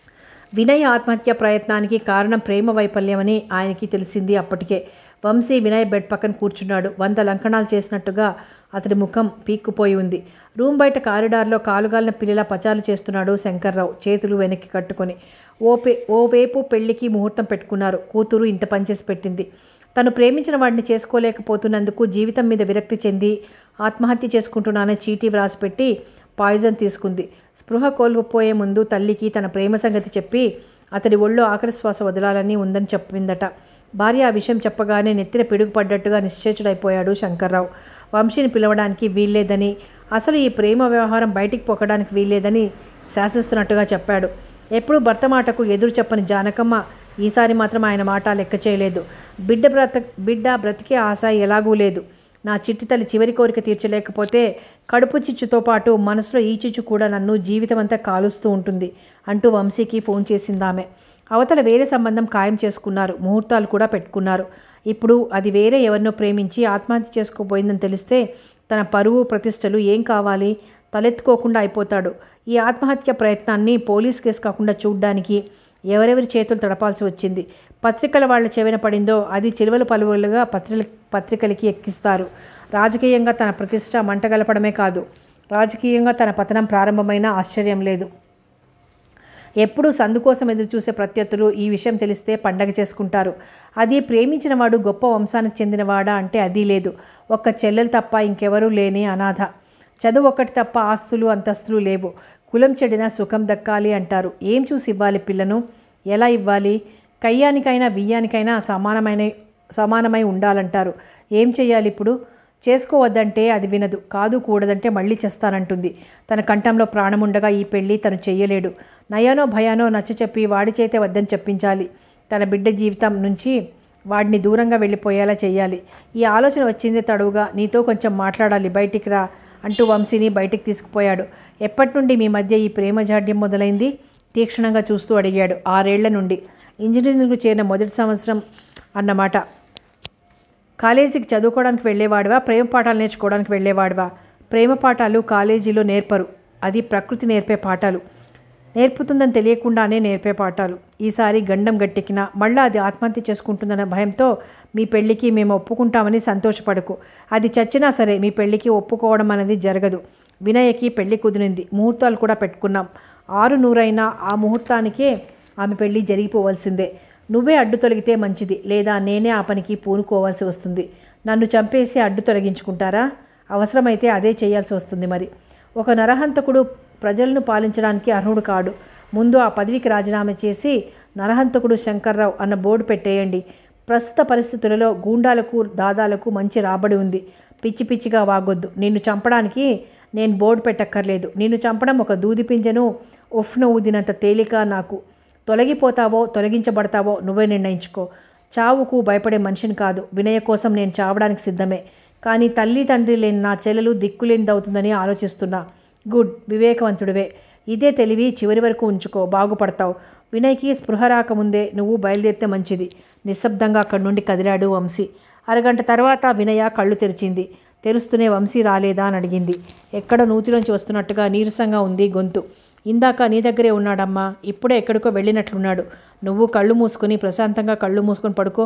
వినయ్ ఆత్మహత్య ప్రయత్నానికి కారణం ప్రేమ వైఫల్యమని ఆయనకి తెలిసింది అప్పటికే వంశీ వినయ్ బెడ్ పక్కన కూర్చున్నాడు వంద లంకణాలు చేసినట్టుగా అతడి ముఖం పీక్కుపోయి ఉంది రూమ్ బయట కారిడార్లో కాలుగాలిన పిల్లల పచారు చేస్తున్నాడు శంకర్రావు చేతులు వెనక్కి కట్టుకొని ఓపే ఓవైపు పెళ్లికి ముహూర్తం పెట్టుకున్నారు కూతురు ఇంత పనిచేసి పెట్టింది తను ప్రేమించిన వాడిని చేసుకోలేకపోతున్నందుకు జీవితం మీద విరక్తి చెంది ఆత్మహత్య చేసుకుంటున్నానని చీటీ వ్రాసిపెట్టి పాయిజన్ తీసుకుంది స్పృహ కోల్పోయే ముందు తల్లికి తన ప్రేమ సంగతి చెప్పి అతడి ఒళ్ళో ఆఖరి శ్వాస వదలాలని ఉందని చెప్పిందట భార్య ఆ విషయం చెప్పగానే నెత్తిన పిడుగు పడ్డట్టుగా నిశ్చేచుడైపోయాడు శంకర్రావు వంశీని పిలవడానికి వీల్లేదని అసలు ఈ ప్రేమ వ్యవహారం బయటికి పొక్కడానికి వీల్లేదని శాసిస్తున్నట్టుగా చెప్పాడు ఎప్పుడు భర్త మాటకు ఎదురు చెప్పని జానకమ్మ ఈసారి మాత్రం ఆయన మాట లెక్క చేయలేదు బిడ్డ బ్రత బిడ్డ బ్రతికే ఆశ ఎలాగూ లేదు నా చిట్టి తల్లి చివరి కోరిక తీర్చలేకపోతే కడుపు చిచ్చుతో పాటు మనసులో ఈ చిచ్చు కూడా నన్ను జీవితం అంతా కాలుస్తూ ఉంటుంది అంటూ వంశీకి ఫోన్ చేసిందామె అవతల వేరే సంబంధం ఖాయం చేసుకున్నారు ముహూర్తాలు కూడా పెట్టుకున్నారు ఇప్పుడు అది వేరే ఎవరినో ప్రేమించి ఆత్మహత్య చేసుకోబోయిందని తెలిస్తే తన పరువు ప్రతిష్టలు ఏం కావాలి తలెత్తుకోకుండా అయిపోతాడు ఈ ఆత్మహత్య ప్రయత్నాన్ని పోలీస్ కేసు కాకుండా చూడ్డానికి ఎవరెవరి చేతులు తడపాల్సి వచ్చింది పత్రికల వాళ్ళ చెవిన పడిందో అది చిలువలు పలువులుగా పత్రిక పత్రికలకి ఎక్కిస్తారు రాజకీయంగా తన ప్రతిష్ట మంటగలపడమే కాదు రాజకీయంగా తన పతనం ప్రారంభమైన ఆశ్చర్యం లేదు ఎప్పుడూ సందు కోసం ఎదురు చూసే ప్రత్యర్థులు ఈ విషయం తెలిస్తే పండగ చేసుకుంటారు అది ప్రేమించిన వాడు గొప్ప వంశానికి చెందినవాడా అంటే అది లేదు ఒక్క చెల్లెలు తప్ప ఇంకెవరూ లేని అనాథ చదువు ఒక్కటి తప్ప ఆస్తులు అంతస్తులు లేవు కులం చెడినా సుఖం దక్కాలి అంటారు ఏం చూసి ఇవ్వాలి పిల్లను ఎలా ఇవ్వాలి కయ్యానికైనా బియ్యానికైనా సమానమైన సమానమై ఉండాలంటారు ఏం చేయాలి ఇప్పుడు చేసుకోవద్దంటే అది వినదు కాదు కూడదంటే మళ్ళీ చేస్తానంటుంది తన కంఠంలో ప్రాణముండగా ఈ పెళ్ళి తను చెయ్యలేడు నయానో భయానో నచ్చ చెప్పి వాడి చేతే వద్దని చెప్పించాలి తన బిడ్డ జీవితం నుంచి వాడిని దూరంగా వెళ్ళిపోయేలా చేయాలి ఈ ఆలోచన వచ్చింది తడువుగా నీతో కొంచెం మాట్లాడాలి బయటికి రా అంటూ వంశీని బయటికి తీసుకుపోయాడు ఎప్పటి నుండి మీ మధ్య ఈ ప్రేమ జాడ్యం మొదలైంది తీక్షణంగా చూస్తూ అడిగాడు ఆరేళ్ల నుండి ఇంజనీరింగ్కు చేరిన మొదటి సంవత్సరం అన్నమాట కాలేజీకి చదువుకోవడానికి వెళ్ళేవాడివా ప్రేమ పాఠాలు నేర్చుకోవడానికి వెళ్ళేవాడివా ప్రేమ పాఠాలు కాలేజీలో నేర్పరు అది ప్రకృతి నేర్పే పాఠాలు నేర్పుతుందని తెలియకుండానే నేర్పే పాఠాలు ఈసారి గండం గట్టెక్కినా మళ్ళా అది ఆత్మహత్య చేసుకుంటుందన్న భయంతో మీ పెళ్ళికి మేము ఒప్పుకుంటామని సంతోషపడకు అది చచ్చినా సరే మీ పెళ్ళికి ఒప్పుకోవడం అనేది జరగదు వినయకి పెళ్లి కుదిరింది ముహూర్తాలు కూడా పెట్టుకున్నాం ఆరు నూరైనా ఆ ముహూర్తానికే ఆమె పెళ్ళి జరిగిపోవాల్సిందే నువ్వే అడ్డు తొలగితే మంచిది లేదా నేనే ఆ పనికి పూనుకోవాల్సి వస్తుంది నన్ను చంపేసి అడ్డు తొలగించుకుంటారా అవసరమైతే అదే చేయాల్సి వస్తుంది మరి ఒక నరహంతకుడు ప్రజలను పాలించడానికి అర్హుడు కాడు ముందు ఆ పదవికి రాజీనామా చేసి నరహంతకుడు శంకర్రావు అన్న బోర్డు పెట్టేయండి ప్రస్తుత పరిస్థితులలో గూండాలకు దాదాలకు మంచి రాబడి ఉంది పిచ్చి పిచ్చిగా వాగొద్దు నిన్ను చంపడానికి నేను బోర్డు పెట్టక్కర్లేదు నిన్ను చంపడం ఒక దూది పింజను ఉఫ్ను ఊదినంత తేలిక నాకు తొలగిపోతావో తొలగించబడతావో నువ్వే నిర్ణయించుకో చావుకు భయపడే మనిషిని కాదు వినయ కోసం నేను చావడానికి సిద్ధమే కానీ తల్లి తండ్రి లేని నా చెల్లెలు దిక్కులేనిదవుతుందని ఆలోచిస్తున్నా గుడ్ వివేకవంతుడివే ఇదే తెలివి చివరి వరకు ఉంచుకో బాగుపడతావు వినయ్కి స్పృహ రాకముందే నువ్వు బయలుదేరితే మంచిది నిశ్శబ్దంగా అక్కడి నుండి కదిలాడు వంశీ అరగంట తర్వాత వినయ కళ్ళు తెరిచింది తెరుస్తూనే వంశీ రాలేదా అని అడిగింది ఎక్కడ నూతిలోంచి వస్తున్నట్టుగా నీరసంగా ఉంది గొంతు ఇందాక నీ దగ్గరే ఉన్నాడమ్మా ఇప్పుడే ఎక్కడికో వెళ్ళినట్లున్నాడు నువ్వు కళ్ళు మూసుకొని ప్రశాంతంగా కళ్ళు మూసుకొని పడుకో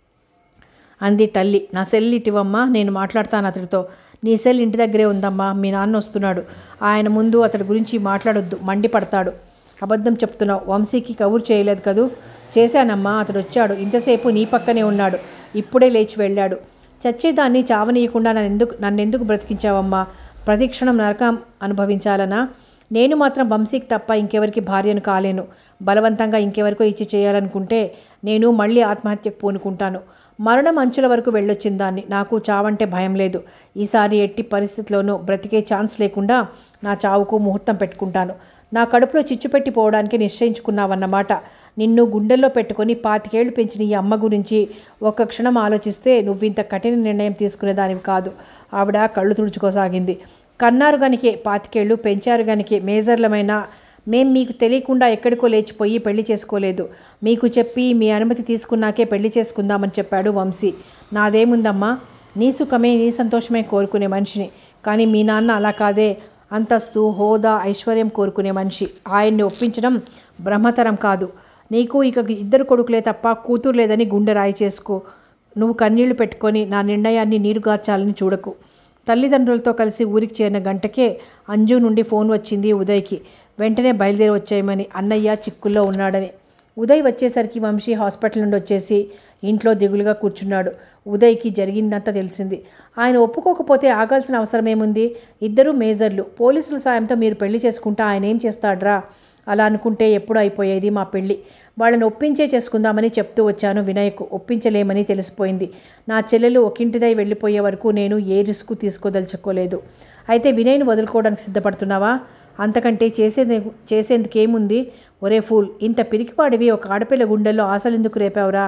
అంది తల్లి నా సెల్ ఇటివమ్మా నేను మాట్లాడతాను అతడితో నీ సెల్ ఇంటి దగ్గరే ఉందమ్మా మీ నాన్న వస్తున్నాడు ఆయన ముందు అతడి గురించి మాట్లాడొద్దు మండిపడతాడు అబద్ధం చెప్తున్నావు వంశీకి కబురు చేయలేదు కదూ చేశానమ్మా అతడు వచ్చాడు ఇంతసేపు నీ పక్కనే ఉన్నాడు ఇప్పుడే లేచి వెళ్ళాడు చచ్చేదాన్ని చావనీయకుండా నన్ను ఎందుకు నన్నెందుకు బ్రతికించావమ్మా ప్రతిక్షణం నరకం అనుభవించాలనా నేను మాత్రం వంశీకి తప్ప ఇంకెవరికి భార్యను కాలేను బలవంతంగా ఇంకెవరికో ఇచ్చి చేయాలనుకుంటే నేను మళ్ళీ ఆత్మహత్యకు పూనుకుంటాను మరణం అంచుల వరకు వెళ్ళొచ్చిన దాన్ని నాకు చావంటే భయం లేదు ఈసారి ఎట్టి పరిస్థితిలోనూ బ్రతికే ఛాన్స్ లేకుండా నా చావుకు ముహూర్తం పెట్టుకుంటాను నా కడుపులో చిచ్చు పెట్టిపోవడానికి నిశ్చయించుకున్నావన్నమాట నిన్ను గుండెల్లో పెట్టుకొని పాతికేళ్లు పెంచిన ఈ అమ్మ గురించి ఒక్క క్షణం ఆలోచిస్తే నువ్వింత కఠిన నిర్ణయం తీసుకునేదానివి కాదు ఆవిడ కళ్ళు తుడుచుకోసాగింది కన్నారు గనికే పాతికేళ్ళు పెంచారు గనికే మేజర్లమైన మేం మీకు తెలియకుండా ఎక్కడికో లేచిపోయి పెళ్లి చేసుకోలేదు మీకు చెప్పి మీ అనుమతి తీసుకున్నాకే పెళ్లి చేసుకుందామని చెప్పాడు వంశీ నాదేముందమ్మా నీ సుఖమే నీ సంతోషమే కోరుకునే మనిషిని కానీ మీ నాన్న అలా కాదే అంతస్తు హోదా ఐశ్వర్యం కోరుకునే మనిషి ఆయన్ని ఒప్పించడం బ్రహ్మతరం కాదు నీకు ఇక ఇద్దరు కొడుకులే తప్ప కూతురు లేదని గుండె రాయి చేసుకో నువ్వు కన్నీళ్లు పెట్టుకొని నా నిర్ణయాన్ని నీరుగార్చాలని చూడకు తల్లిదండ్రులతో కలిసి ఊరికి చేరిన గంటకే అంజు నుండి ఫోన్ వచ్చింది ఉదయ్కి వెంటనే బయలుదేరి వచ్చేయమని అన్నయ్య చిక్కుల్లో ఉన్నాడని ఉదయ్ వచ్చేసరికి వంశీ హాస్పిటల్ నుండి వచ్చేసి ఇంట్లో దిగులుగా కూర్చున్నాడు ఉదయ్కి జరిగిందంతా తెలిసింది ఆయన ఒప్పుకోకపోతే ఆగాల్సిన అవసరం ఏముంది ఇద్దరు మేజర్లు పోలీసుల సాయంతో మీరు పెళ్లి చేసుకుంటా ఆయన ఏం చేస్తాడ్రా అలా అనుకుంటే ఎప్పుడు అయిపోయేది మా పెళ్ళి వాళ్ళని ఒప్పించే చేసుకుందామని చెప్తూ వచ్చాను వినయ్కు ఒప్పించలేమని తెలిసిపోయింది నా చెల్లెలు ఒకింటిదై వెళ్ళిపోయే వరకు నేను ఏ రిస్క్ తీసుకోదలుచుకోలేదు అయితే వినయ్ను వదులుకోవడానికి సిద్ధపడుతున్నావా అంతకంటే చేసేది చేసేందుకేముంది ఒరే ఫూల్ ఇంత పిరికిపాడివి ఒక ఆడపిల్ల గుండెల్లో ఆశలెందుకు రేపావురా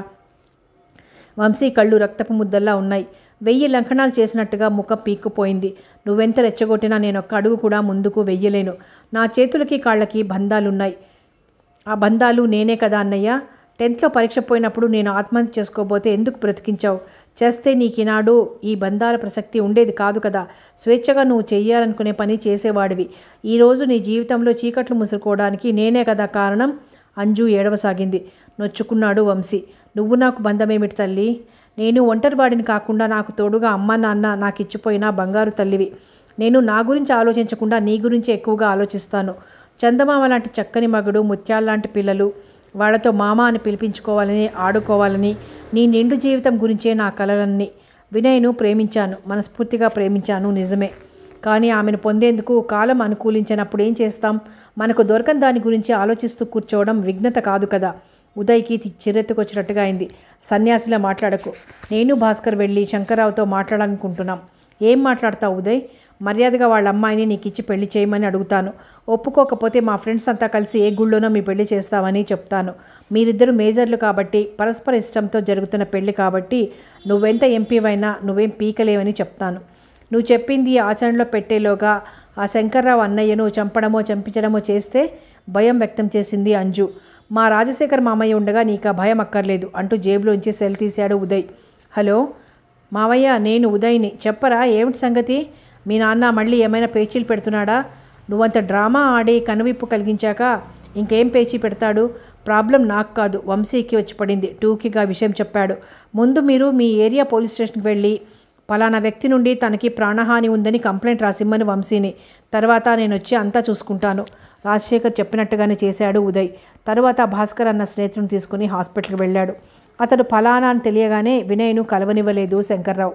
వంశీ కళ్ళు రక్తపు ముద్దల్లా ఉన్నాయి వెయ్యి లంకణాలు చేసినట్టుగా ముఖం పీక్కుపోయింది నువ్వెంత రెచ్చగొట్టినా నేను ఒక్క అడుగు కూడా ముందుకు వెయ్యలేను నా చేతులకి కాళ్ళకి బంధాలున్నాయి ఆ బంధాలు నేనే కదా అన్నయ్య టెన్త్లో పరీక్ష పోయినప్పుడు నేను ఆత్మహత్య చేసుకోబోతే ఎందుకు బ్రతికించావు చేస్తే నీకు ఈనాడు ఈ బంధాల ప్రసక్తి ఉండేది కాదు కదా స్వేచ్ఛగా నువ్వు చెయ్యాలనుకునే పని చేసేవాడివి ఈరోజు నీ జీవితంలో చీకట్లు ముసురుకోవడానికి నేనే కదా కారణం అంజు ఏడవసాగింది నొచ్చుకున్నాడు వంశీ నువ్వు నాకు బంధమేమిటి తల్లి నేను ఒంటరివాడిని కాకుండా నాకు తోడుగా అమ్మ నాన్న నాకు ఇచ్చిపోయిన బంగారు తల్లివి నేను నా గురించి ఆలోచించకుండా నీ గురించి ఎక్కువగా ఆలోచిస్తాను చందమామ లాంటి చక్కని మగుడు ముత్యాల లాంటి పిల్లలు వాళ్ళతో మామ అని పిలిపించుకోవాలని ఆడుకోవాలని నీ నిండు జీవితం గురించే నా కలలన్నీ వినయ్ను ప్రేమించాను మనస్ఫూర్తిగా ప్రేమించాను నిజమే కానీ ఆమెను పొందేందుకు కాలం అనుకూలించినప్పుడు ఏం చేస్తాం మనకు దొరకని దాని గురించి ఆలోచిస్తూ కూర్చోవడం విఘ్నత కాదు కదా ఉదయ్కి తి- చిరెత్తుకొచ్చినట్టుగా అయింది సన్యాసిలా మాట్లాడకు నేను భాస్కర్ వెళ్ళి శంకర్రావుతో మాట్లాడాలనుకుంటున్నాం ఏం మాట్లాడతావు ఉదయ్ మర్యాదగా వాళ్ళ అమ్మాయిని నీకు ఇచ్చి పెళ్లి చేయమని అడుగుతాను ఒప్పుకోకపోతే మా ఫ్రెండ్స్ అంతా కలిసి ఏ గుళ్ళోనో మీ పెళ్లి చేస్తామని చెప్తాను మీరిద్దరు మేజర్లు కాబట్టి పరస్పర ఇష్టంతో జరుగుతున్న పెళ్లి కాబట్టి నువ్వెంత ఎంపీవైనా నువ్వేం పీకలేవని చెప్తాను నువ్వు చెప్పింది ఆచరణలో పెట్టేలోగా ఆ శంకర్రావు అన్నయ్యను చంపడమో చంపించడమో చేస్తే భయం వ్యక్తం చేసింది అంజు మా రాజశేఖర్ మామయ్య ఉండగా నీకు ఆ భయం అక్కర్లేదు అంటూ జేబులోంచి సెల్ తీశాడు ఉదయ్ హలో మావయ్య నేను ఉదయ్ని చెప్పరా ఏమిటి సంగతి మీ నాన్న మళ్ళీ ఏమైనా పేచీలు పెడుతున్నాడా నువ్వంత డ్రామా ఆడి కనువిప్పు కలిగించాక ఇంకేం పేచీ పెడతాడు ప్రాబ్లం నాకు కాదు వంశీకి వచ్చి పడింది టూకీగా విషయం చెప్పాడు ముందు మీరు మీ ఏరియా పోలీస్ స్టేషన్కి వెళ్ళి పలానా వ్యక్తి నుండి తనకి ప్రాణహాని ఉందని కంప్లైంట్ రాసిమ్మని వంశీని తర్వాత నేను వచ్చి అంతా చూసుకుంటాను రాజశేఖర్ చెప్పినట్టుగానే చేశాడు ఉదయ్ తర్వాత భాస్కర్ అన్న స్నేహితుని తీసుకుని హాస్పిటల్కి వెళ్ళాడు అతడు ఫలానా అని తెలియగానే వినయ్ను కలవనివ్వలేదు శంకర్రావు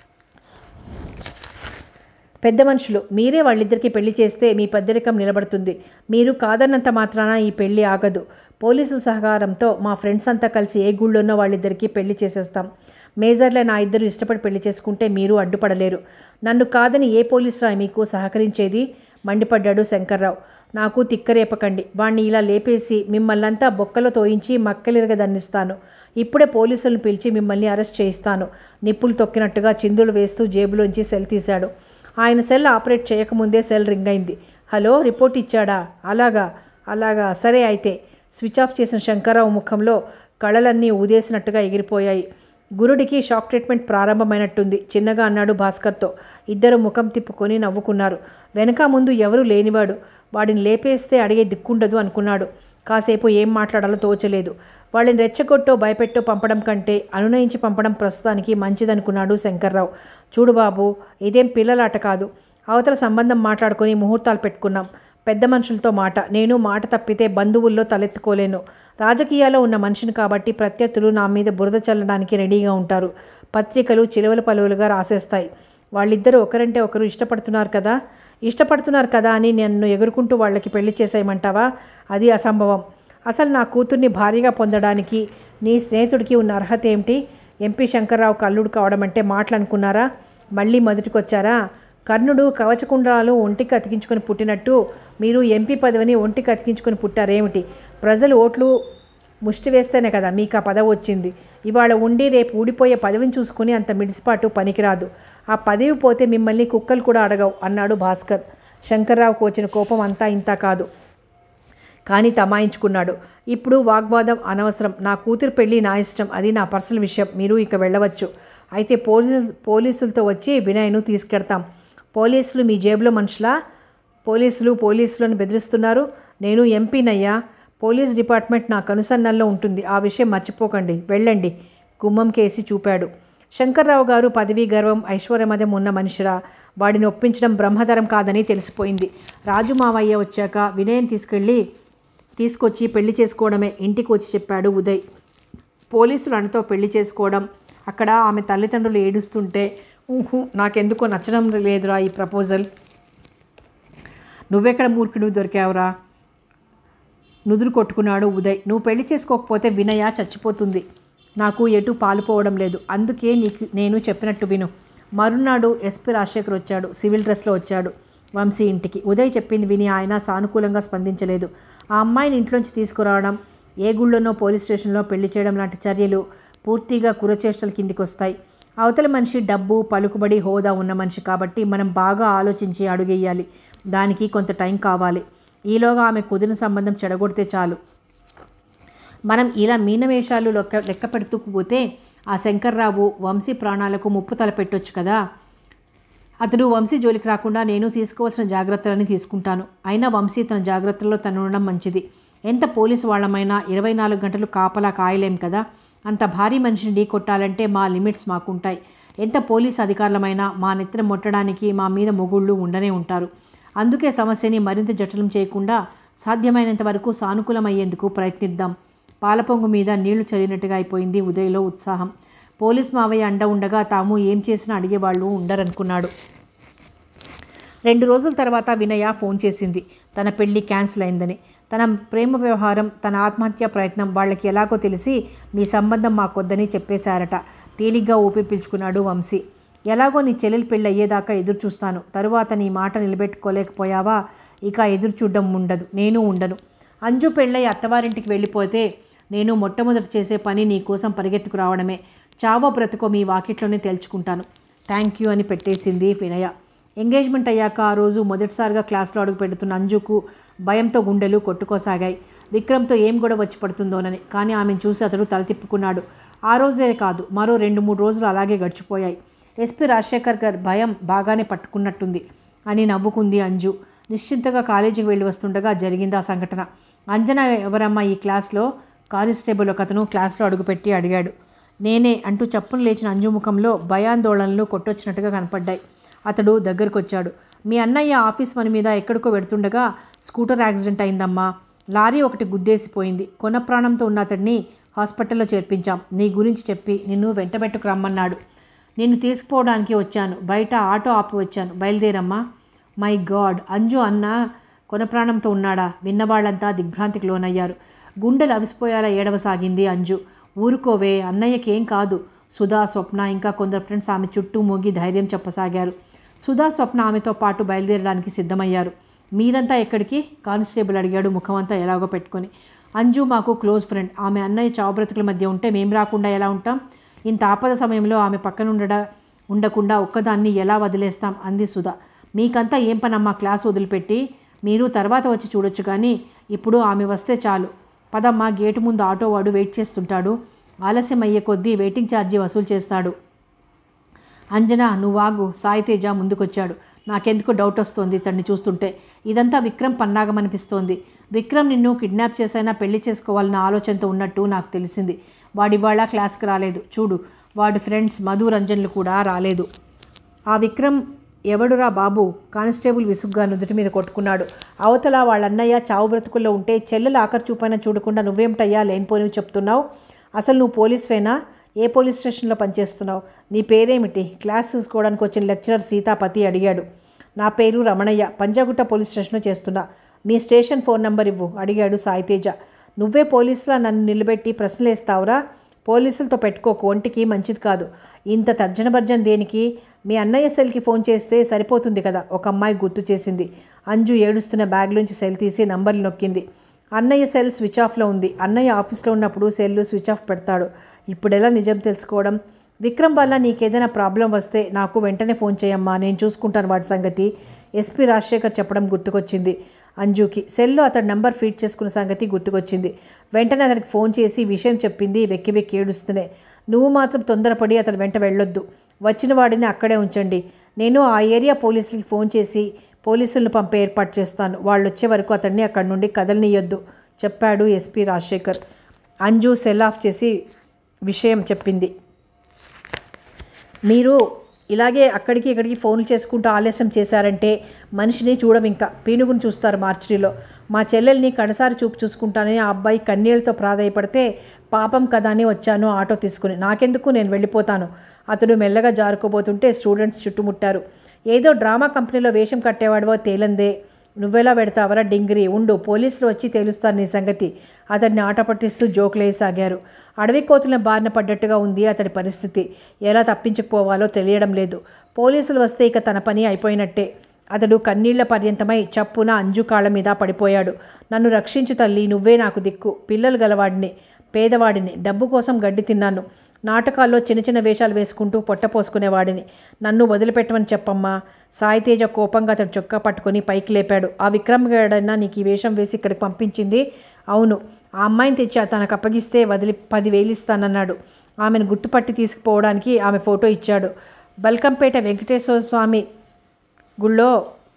పెద్ద మనుషులు మీరే వాళ్ళిద్దరికీ పెళ్లి చేస్తే మీ పెద్దరికం నిలబడుతుంది మీరు కాదన్నంత మాత్రాన ఈ పెళ్లి ఆగదు పోలీసుల సహకారంతో మా ఫ్రెండ్స్ అంతా కలిసి ఏ గుళ్ళోనో వాళ్ళిద్దరికీ పెళ్లి చేసేస్తాం మేజర్లే నా ఇద్దరు ఇష్టపడి పెళ్లి చేసుకుంటే మీరు అడ్డుపడలేరు నన్ను కాదని ఏ పోలీసు రా మీకు సహకరించేది మండిపడ్డాడు శంకర్రావు నాకు తిక్కరేపకండి వాణ్ణి ఇలా లేపేసి మిమ్మల్నంతా బొక్కలో తోయించి మక్కలిరగ దండిస్తాను ఇప్పుడే పోలీసులను పిలిచి మిమ్మల్ని అరెస్ట్ చేయిస్తాను నిప్పులు తొక్కినట్టుగా చిందులు వేస్తూ జేబులోంచి సెల్ తీశాడు ఆయన సెల్ ఆపరేట్ చేయకముందే సెల్ రింగ్ అయింది హలో రిపోర్ట్ ఇచ్చాడా అలాగా అలాగా సరే అయితే స్విచ్ ఆఫ్ చేసిన శంకర్రావు ముఖంలో కళలన్నీ ఊదేసినట్టుగా ఎగిరిపోయాయి గురుడికి షాక్ ట్రీట్మెంట్ ప్రారంభమైనట్టుంది చిన్నగా అన్నాడు భాస్కర్తో ఇద్దరు ముఖం తిప్పుకొని నవ్వుకున్నారు వెనక ముందు ఎవరూ లేనివాడు వాడిని లేపేస్తే అడిగే దిక్కుండదు అనుకున్నాడు కాసేపు ఏం మాట్లాడాలో తోచలేదు వాళ్ళని రెచ్చగొట్టో భయపెట్టో పంపడం కంటే అనునయించి పంపడం ప్రస్తుతానికి మంచిదనుకున్నాడు శంకర్రావు చూడు బాబు ఇదేం పిల్లలాట కాదు అవతల సంబంధం మాట్లాడుకొని ముహూర్తాలు పెట్టుకున్నాం పెద్ద మనుషులతో మాట నేను మాట తప్పితే బంధువుల్లో తలెత్తుకోలేను రాజకీయాల్లో ఉన్న మనిషిని కాబట్టి ప్రత్యర్థులు నా మీద బురద చల్లడానికి రెడీగా ఉంటారు పత్రికలు చిలువల పలువులుగా రాసేస్తాయి వాళ్ళిద్దరూ ఒకరంటే ఒకరు ఇష్టపడుతున్నారు కదా ఇష్టపడుతున్నారు కదా అని నన్ను ఎగురుకుంటూ వాళ్ళకి పెళ్లి చేసేయమంటావా అది అసంభవం అసలు నా కూతుర్ని భారీగా పొందడానికి నీ స్నేహితుడికి ఉన్న అర్హత ఏమిటి ఎంపీ శంకర్రావు కల్లుడు కావడం అంటే మాటలు అనుకున్నారా మళ్ళీ మొదటికొచ్చారా కర్ణుడు కవచకుండాలు ఒంటికి అతికించుకొని పుట్టినట్టు మీరు ఎంపీ పదవిని ఒంటికి అతికించుకొని పుట్టారేమిటి ప్రజలు ఓట్లు ముష్టి వేస్తేనే కదా మీకు ఆ పదవి వచ్చింది ఇవాళ ఉండి రేపు ఊడిపోయే పదవిని చూసుకుని అంత మిడిసిపాటు పనికిరాదు ఆ పదవి పోతే మిమ్మల్ని కుక్కలు కూడా అడగవు అన్నాడు భాస్కర్ శంకర్రావుకు వచ్చిన కోపం అంతా ఇంత కాదు కానీ తమాయించుకున్నాడు ఇప్పుడు వాగ్వాదం అనవసరం నా కూతురు పెళ్ళి నా ఇష్టం అది నా పర్సనల్ విషయం మీరు ఇక వెళ్ళవచ్చు అయితే పోలీసు పోలీసులతో వచ్చి వినయ్ను తీసుకెడతాం పోలీసులు మీ జేబులో మనుషులా పోలీసులు పోలీసులను బెదిరిస్తున్నారు నేను ఎంపీనయ్యా పోలీస్ డిపార్ట్మెంట్ నా కనుసన్నల్లో ఉంటుంది ఆ విషయం మర్చిపోకండి వెళ్ళండి గుమ్మం కేసి చూపాడు శంకర్రావు గారు పదవీ గర్వం ఐశ్వర్యమదం ఉన్న మనిషిరా వాడిని ఒప్పించడం బ్రహ్మతరం కాదని తెలిసిపోయింది రాజు మావయ్య వచ్చాక వినయం తీసుకెళ్ళి తీసుకొచ్చి పెళ్లి చేసుకోవడమే ఇంటికి వచ్చి చెప్పాడు ఉదయ్ పోలీసులు అనతో పెళ్లి చేసుకోవడం అక్కడ ఆమె తల్లిదండ్రులు ఏడుస్తుంటే ఊహు నాకెందుకో నచ్చడం లేదురా ఈ ప్రపోజల్ నువ్వెక్కడ మూర్ఖుడు దొరికావురా నుదురు కొట్టుకున్నాడు ఉదయ్ నువ్వు పెళ్లి చేసుకోకపోతే వినయ చచ్చిపోతుంది నాకు ఎటు పాలుపోవడం లేదు అందుకే నీకు నేను చెప్పినట్టు విను మరునాడు ఎస్పీ రాజశేఖర్ వచ్చాడు సివిల్ డ్రెస్లో వచ్చాడు వంశీ ఇంటికి ఉదయ్ చెప్పింది విని ఆయన సానుకూలంగా స్పందించలేదు ఆ అమ్మాయిని ఇంట్లోంచి తీసుకురావడం ఏ గుళ్ళోనో పోలీస్ స్టేషన్లో పెళ్లి చేయడం లాంటి చర్యలు పూర్తిగా కురచేష్టల కిందికి వస్తాయి అవతల మనిషి డబ్బు పలుకుబడి హోదా ఉన్న మనిషి కాబట్టి మనం బాగా ఆలోచించి అడుగేయాలి దానికి కొంత టైం కావాలి ఈలోగా ఆమె కుదిరిన సంబంధం చెడగొడితే చాలు మనం ఇలా మీనవేషాలు లెక్క లెక్క పెడుతూ పోతే ఆ శంకర్రావు వంశీ ప్రాణాలకు ముప్పు తలపెట్టొచ్చు కదా అతడు వంశీ జోలికి రాకుండా నేను తీసుకోవాల్సిన జాగ్రత్తలని తీసుకుంటాను అయినా వంశీ తన జాగ్రత్తల్లో తను ఉండడం మంచిది ఎంత పోలీసు వాళ్ళమైనా ఇరవై నాలుగు గంటలు కాపలా కాయలేం కదా అంత భారీ మనిషిని ఢీ కొట్టాలంటే మా లిమిట్స్ మాకుంటాయి ఎంత పోలీస్ అధికారులమైనా మా నెత్తిన ముట్టడానికి మా మీద మొగుళ్ళు ఉండనే ఉంటారు అందుకే సమస్యని మరింత జటిలం చేయకుండా సాధ్యమైనంత వరకు సానుకూలమయ్యేందుకు ప్రయత్నిద్దాం పాలపొంగు మీద నీళ్లు చల్లినట్టుగా అయిపోయింది ఉదయ్లో ఉత్సాహం పోలీస్ మావయ్య అండ ఉండగా తాము ఏం చేసినా అడిగేవాళ్ళు ఉండరనుకున్నాడు రెండు రోజుల తర్వాత వినయ ఫోన్ చేసింది తన పెళ్లి క్యాన్సిల్ అయిందని తన ప్రేమ వ్యవహారం తన ఆత్మహత్య ప్రయత్నం వాళ్ళకి ఎలాగో తెలిసి మీ సంబంధం మాకొద్దని చెప్పేశారట తేలిగ్గా ఊపిరి పీల్చుకున్నాడు వంశీ ఎలాగో నీ చెల్లెలు పెళ్ళి అయ్యేదాకా ఎదురు చూస్తాను తరువాత నీ మాట నిలబెట్టుకోలేకపోయావా ఇక ఎదురు చూడడం ఉండదు నేను ఉండను అంజు పెళ్ళై అత్తవారింటికి వెళ్ళిపోతే నేను మొట్టమొదట చేసే పని నీ కోసం పరిగెత్తుకు రావడమే చావో బ్రతుకో మీ వాకిట్లోనే తేల్చుకుంటాను థ్యాంక్ యూ అని పెట్టేసింది వినయ ఎంగేజ్మెంట్ అయ్యాక ఆ రోజు మొదటిసారిగా క్లాస్లో అడుగు పెడుతున్న అంజుకు భయంతో గుండెలు కొట్టుకోసాగాయి విక్రమ్తో ఏం కూడా వచ్చి పడుతుందోనని కానీ ఆమెను చూసి అతడు తల తిప్పుకున్నాడు ఆ రోజే కాదు మరో రెండు మూడు రోజులు అలాగే గడిచిపోయాయి ఎస్పీ రాజశేఖర్ గారి భయం బాగానే పట్టుకున్నట్టుంది అని నవ్వుకుంది అంజు నిశ్చింతగా కాలేజీకి వెళ్ళి వస్తుండగా జరిగింది ఆ సంఘటన అంజన ఎవరమ్మా ఈ క్లాస్లో కానిస్టేబుల్ ఒకతను క్లాస్లో అడుగుపెట్టి అడిగాడు నేనే అంటూ చప్పున లేచిన అంజు ముఖంలో భయాందోళనలు కొట్టొచ్చినట్టుగా కనపడ్డాయి అతడు దగ్గరకు వచ్చాడు మీ అన్నయ్య ఆఫీస్ పని మీద ఎక్కడికో వెడుతుండగా స్కూటర్ యాక్సిడెంట్ అయిందమ్మా లారీ ఒకటి గుద్దేసిపోయింది కొన ప్రాణంతో ఉన్న అతడిని హాస్పిటల్లో చేర్పించాం నీ గురించి చెప్పి నిన్ను వెంటబెట్టుకు రమ్మన్నాడు నిన్ను తీసుకుపోవడానికి వచ్చాను బయట ఆటో ఆపి వచ్చాను బయలుదేరమ్మా మై గాడ్ అంజు అన్న కొన ప్రాణంతో ఉన్నాడా విన్నవాళ్ళంతా దిగ్భ్రాంతికి లోనయ్యారు గుండెలు అవిసిపోయేలా ఏడవసాగింది అంజు ఊరుకోవే అన్నయ్యకేం కాదు సుధా స్వప్న ఇంకా కొందరు ఫ్రెండ్స్ ఆమె చుట్టూ మోగి ధైర్యం చెప్పసాగారు సుధా స్వప్న ఆమెతో పాటు బయలుదేరడానికి సిద్ధమయ్యారు మీరంతా ఎక్కడికి కానిస్టేబుల్ అడిగాడు ముఖమంతా ఎలాగో పెట్టుకొని అంజు మాకు క్లోజ్ ఫ్రెండ్ ఆమె అన్నయ్య చావుబ్రతుకుల మధ్య ఉంటే మేం రాకుండా ఎలా ఉంటాం ఇంత ఆపద సమయంలో ఆమె పక్కన ఉండడ ఉండకుండా ఒక్కదాన్ని ఎలా వదిలేస్తాం అంది సుధా మీకంతా ఏం పనమ్మా క్లాస్ వదిలిపెట్టి మీరు తర్వాత వచ్చి చూడొచ్చు కానీ ఇప్పుడు ఆమె వస్తే చాలు పదమ్మా గేటు ముందు ఆటో వాడు వెయిట్ చేస్తుంటాడు ఆలస్యం అయ్యే కొద్దీ వెయిటింగ్ ఛార్జీ వసూలు చేస్తాడు అంజన నువ్వాగు సాయితేజ ముందుకొచ్చాడు నాకెందుకు డౌట్ వస్తోంది తన్ని చూస్తుంటే ఇదంతా విక్రమ్ పన్నాగం అనిపిస్తోంది విక్రమ్ నిన్ను కిడ్నాప్ చేసైనా పెళ్లి చేసుకోవాలన్న ఆలోచనతో ఉన్నట్టు నాకు తెలిసింది వాడివాళ క్లాస్కి రాలేదు చూడు వాడి ఫ్రెండ్స్ మధు రంజన్లు కూడా రాలేదు ఆ విక్రమ్ ఎవడురా బాబు కానిస్టేబుల్ విసుగ్గా నుదుటి మీద కొట్టుకున్నాడు అవతల వాళ్ళ అన్నయ్య చావు బ్రతుకుల్లో ఉంటే చెల్లెలు ఆఖరి చూపైనా చూడకుండా నువ్వేమిటయ్యా లేనిపోనివి చెప్తున్నావు అసలు నువ్వు పోలీస్వేనా ఏ పోలీస్ స్టేషన్లో పనిచేస్తున్నావు నీ పేరేమిటి క్లాస్ తీసుకోవడానికి వచ్చిన లెక్చరర్ సీతాపతి అడిగాడు నా పేరు రమణయ్య పంజాగుట్ట పోలీస్ స్టేషన్లో చేస్తున్నా మీ స్టేషన్ ఫోన్ నంబర్ ఇవ్వు అడిగాడు సాయితేజ నువ్వే పోలీసులా నన్ను నిలబెట్టి ప్రశ్నలేస్తావురా పోలీసులతో పెట్టుకోకు ఒంటికి మంచిది కాదు ఇంత తర్జన భర్జన దేనికి మీ అన్నయ్య సెల్కి ఫోన్ చేస్తే సరిపోతుంది కదా ఒక అమ్మాయి గుర్తు చేసింది అంజు ఏడుస్తున్న బ్యాగ్లోంచి సెల్ తీసి నంబర్లు నొక్కింది అన్నయ్య సెల్ స్విచ్ ఆఫ్లో ఉంది అన్నయ్య ఆఫీస్లో ఉన్నప్పుడు సెల్ స్విచ్ ఆఫ్ పెడతాడు ఇప్పుడు ఎలా నిజం తెలుసుకోవడం విక్రమ్ వల్ల నీకేదైనా ప్రాబ్లం వస్తే నాకు వెంటనే ఫోన్ చేయమ్మా నేను చూసుకుంటాను వాడి సంగతి ఎస్పీ రాజశేఖర్ చెప్పడం గుర్తుకొచ్చింది అంజుకి సెల్లో అతడి నంబర్ ఫీడ్ చేసుకున్న సంగతి గుర్తుకొచ్చింది వెంటనే అతనికి ఫోన్ చేసి విషయం చెప్పింది వెక్కి వెక్కి ఏడుస్తూనే నువ్వు మాత్రం తొందరపడి అతని వెంట వెళ్ళొద్దు వచ్చిన వాడిని అక్కడే ఉంచండి నేను ఆ ఏరియా పోలీసులకి ఫోన్ చేసి పోలీసులను పంపే ఏర్పాటు చేస్తాను వాళ్ళు వచ్చే వరకు అతన్ని అక్కడి నుండి కదలనీయొద్దు చెప్పాడు SP Rajasekhar Anju cell off చేసి విషయం చెప్పింది మీరు ఇలాగే అక్కడికి ఇక్కడికి ఫోన్లు చేసుకుంటూ ఆలస్యం చేశారంటే మనిషిని చూడం ఇంకా పీనుగును చూస్తారు మార్చిలో మా చెల్లెల్ని కడసారి చూపు చూసుకుంటానని ఆ అబ్బాయి కన్నీళ్ళతో ప్రాధాయపడితే పాపం కదా అని వచ్చాను ఆటో తీసుకుని నాకెందుకు నేను వెళ్ళిపోతాను అతడు మెల్లగా జారుకోబోతుంటే స్టూడెంట్స్ చుట్టుముట్టారు ఏదో డ్రామా కంపెనీలో వేషం కట్టేవాడివో తేలందే నువ్వెలా పెడతావరా డింగిరి ఉండు పోలీసులు వచ్చి తేలుస్తారు నీ సంగతి అతడిని ఆట పట్టిస్తూ జోకులేసాగారు అడవి కోతుల బారిన పడ్డట్టుగా ఉంది అతడి పరిస్థితి ఎలా తప్పించుకుపోవాలో తెలియడం లేదు పోలీసులు వస్తే ఇక తన పని అయిపోయినట్టే అతడు కన్నీళ్ల పర్యంతమై చప్పున అంజు కాళ్ళ మీద పడిపోయాడు నన్ను రక్షించు తల్లి నువ్వే నాకు దిక్కు పిల్లలు గలవాడిని పేదవాడిని డబ్బు కోసం గడ్డి తిన్నాను నాటకాల్లో చిన్న చిన్న వేషాలు వేసుకుంటూ పొట్ట పోసుకునేవాడిని నన్ను వదిలిపెట్టమని చెప్పమ్మా సాయితేజ కోపంగా అతడు చొక్కా పట్టుకొని పైకి లేపాడు ఆ విక్రమ్ గాడన్నా నీకు ఈ వేషం వేసి ఇక్కడికి పంపించింది అవును ఆ అమ్మాయిని తెచ్చి తనకు అప్పగిస్తే వదిలి పదివేలు ఇస్తానన్నాడు ఆమెను గుర్తుపట్టి తీసుకుపోవడానికి ఆమె ఫోటో ఇచ్చాడు బల్కంపేట వెంకటేశ్వర స్వామి గుళ్ళో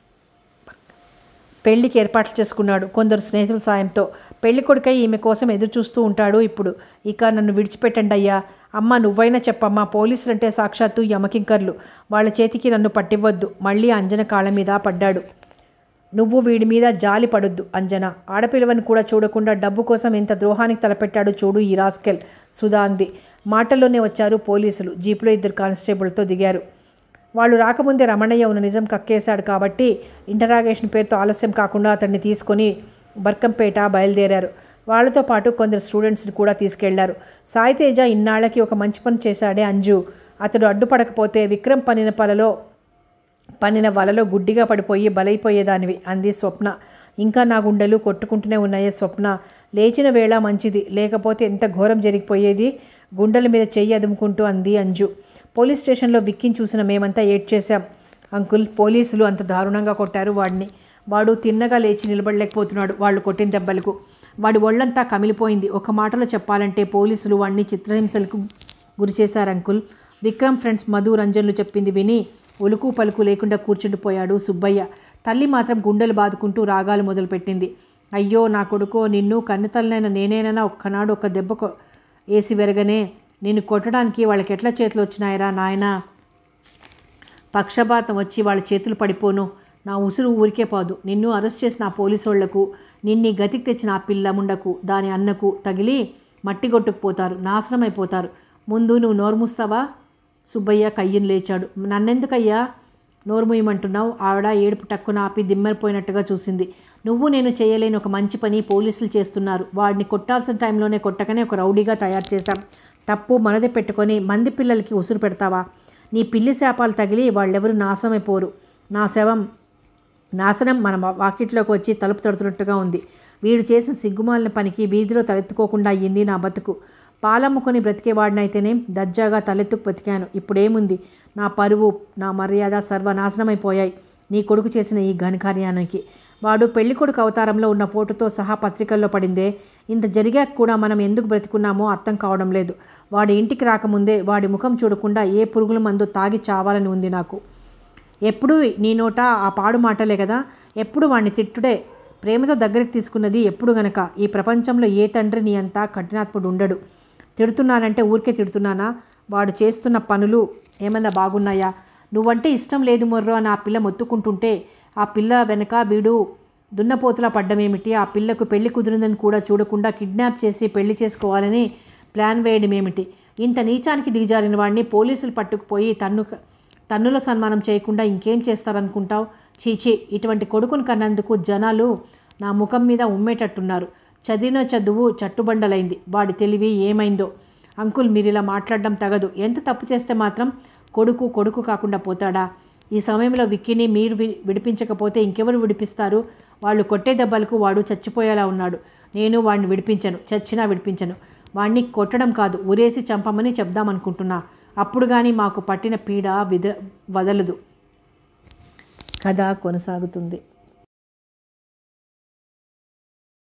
పెళ్లికి ఏర్పాట్లు చేసుకున్నాడు కొందరు స్నేహితుల సాయంతో పెళ్లి కొడుకై ఈమె కోసం ఎదురు చూస్తూ ఉంటాడు ఇప్పుడు ఇక నన్ను విడిచిపెట్టండి అయ్యా అమ్మ నువ్వైనా చెప్పమ్మా పోలీసులు అంటే సాక్షాత్తు యమకింకర్లు వాళ్ళ చేతికి నన్ను పట్టివ్వద్దు మళ్ళీ అంజన కాళ్ళ మీద పడ్డాడు నువ్వు వీడి మీద జాలి పడొద్దు అంజన ఆడపిల్లవని కూడా చూడకుండా డబ్బు కోసం ఎంత ద్రోహానికి తలపెట్టాడు చూడు ఈ రాస్కెల్ సుధా అంది మాటల్లోనే వచ్చారు పోలీసులు జీపులో ఇద్దరు కానిస్టేబుల్తో దిగారు వాళ్ళు రాకముందే రమణయ్య ఉన్న నిజం కక్కేశాడు కాబట్టి ఇంటరాగేషన్ పేరుతో ఆలస్యం కాకుండా అతన్ని తీసుకొని బర్కంపేట బయలుదేరారు వాళ్ళతో పాటు కొందరు స్టూడెంట్స్ని కూడా తీసుకెళ్లారు సాయితేజ ఇన్నాళ్లకి ఒక మంచి పని చేశాడే అంజు అతడు అడ్డుపడకపోతే విక్రమ్ పనిన పలలో పన్నిన వలలో గుడ్డిగా పడిపోయి బలైపోయేదానివి అంది స్వప్న ఇంకా నా గుండెలు కొట్టుకుంటూనే ఉన్నాయే స్వప్న లేచిన వేళ మంచిది లేకపోతే ఎంత ఘోరం జరిగిపోయేది గుండెల మీద చెయ్యి అదుముకుంటూ అంది అంజు పోలీస్ స్టేషన్లో విక్కిని చూసిన మేమంతా ఏడ్చేశాం అంకుల్ పోలీసులు అంత దారుణంగా కొట్టారు వాడిని వాడు తిన్నగా లేచి నిలబడలేకపోతున్నాడు వాళ్ళు కొట్టిన దెబ్బలకు వాడి ఒళ్ళంతా కమిలిపోయింది ఒక మాటలో చెప్పాలంటే పోలీసులు వాడిని చిత్రహింసలకు గురి చేశారు అంకుల్ విక్రమ్ ఫ్రెండ్స్ మధు రంజన్లు చెప్పింది విని ఉలుకు పలుకు లేకుండా కూర్చుండిపోయాడు సుబ్బయ్య తల్లి మాత్రం గుండెలు బాదుకుంటూ రాగాలు మొదలుపెట్టింది అయ్యో నా కొడుకో నిన్ను కన్నతల్లైన నేనేనైనా ఒక్కనాడు ఒక దెబ్బ కొ- వేసి వెరగనే నిన్ను కొట్టడానికి వాళ్ళకి ఎట్లా చేతులు వచ్చినాయరా నాయనా పక్షపాతం వచ్చి వాళ్ళ చేతులు పడిపోను నా ఉసురు ఊరికే పోదు నిన్ను అరెస్ట్ చేసిన ఆ పోలీసోళ్లకు నిన్ని గతికి తెచ్చిన ఆ పిల్ల ముండకు దాని అన్నకు తగిలి మట్టి కొట్టుకుపోతారు నాశనం అయిపోతారు ముందు నువ్వు నోరు మూస్తావా సుబ్బయ్య కయ్యను లేచాడు నన్నెందుకయ్యా నోరు మూయమంటున్నావు ఆవిడ ఏడుపు టక్కున ఆపి దిమ్మెరిపోయినట్టుగా చూసింది నువ్వు నేను చేయలేని ఒక మంచి పని పోలీసులు చేస్తున్నారు వాడిని కొట్టాల్సిన టైంలోనే కొట్టకనే ఒక రౌడీగా తయారు చేశాం తప్పు మనదే పెట్టుకొని మంది పిల్లలకి ఉసురు పెడతావా నీ పిల్లి శాపాలు తగిలి వాళ్ళెవరు నాశనమైపోరు నా శవం నాశనం మన వా- వాకిట్లోకి వచ్చి తలుపు తడుతున్నట్టుగా ఉంది వీడు చేసిన సిగ్గుమాలిన పనికి వీధిలో తలెత్తుకోకుండా అయ్యింది నా బతుకు పాలమ్ముకొని బ్రతికేవాడినైతేనే దర్జాగా తలెత్తుకు బతికాను ఇప్పుడేముంది నా పరువు నా మర్యాద సర్వనాశనమైపోయాయి నీ కొడుకు చేసిన ఈ ఘనకార్యానికి వాడు పెళ్లి కొడుకు అవతారంలో ఉన్న ఫోటోతో సహా పత్రికల్లో పడిందే ఇంత జరిగాక కూడా మనం ఎందుకు బ్రతికున్నామో అర్థం కావడం లేదు వాడి ఇంటికి రాకముందే వాడి ముఖం చూడకుండా ఏ పురుగుల మందు తాగి చావాలని ఉంది నాకు ఎప్పుడు నీ నోట ఆ పాడు మాటలే కదా ఎప్పుడు వాడిని తిట్టుడే ప్రేమతో దగ్గరికి తీసుకున్నది ఎప్పుడు గనక ఈ ప్రపంచంలో ఏ తండ్రి నీ అంతా కఠినాత్ముడు ఉండడు తిడుతున్నానంటే ఊరికే తిడుతున్నానా వాడు చేస్తున్న పనులు ఏమన్నా బాగున్నాయా నువ్వంటే ఇష్టం లేదు మొర్రో అని ఆ పిల్ల మొత్తుకుంటుంటే ఆ పిల్ల వెనక వీడు దున్నపోతులా పడ్డమేమిటి ఆ పిల్లకు పెళ్లి కుదిరిందని కూడా చూడకుండా కిడ్నాప్ చేసి పెళ్లి చేసుకోవాలని ప్లాన్ వేయడం ఏమిటి ఇంత నీచానికి దిగజారిన వాడిని పోలీసులు పట్టుకుపోయి తన్ను తన్నుల సన్మానం చేయకుండా ఇంకేం చేస్తారనుకుంటావు చీచీ ఇటువంటి కొడుకును కన్నందుకు జనాలు నా ముఖం మీద ఉమ్మేటట్టున్నారు చదివిన చదువు చట్టుబండలైంది వాడి తెలివి ఏమైందో అంకుల్ మీరు ఇలా మాట్లాడడం తగదు ఎంత తప్పు చేస్తే మాత్రం కొడుకు కొడుకు కాకుండా పోతాడా ఈ సమయంలో విక్కీని మీరు వి- విడిపించకపోతే ఇంకెవరు విడిపిస్తారు వాళ్ళు కొట్టే దెబ్బలకు వాడు చచ్చిపోయేలా ఉన్నాడు నేను వాడిని విడిపించను చచ్చినా విడిపించను వాడిని కొట్టడం కాదు ఉరేసి చంపమని చెప్దామనుకుంటున్నా అప్పుడు కానీ మాకు పట్టిన పీడ విద వదలదు కథ కొనసాగుతుంది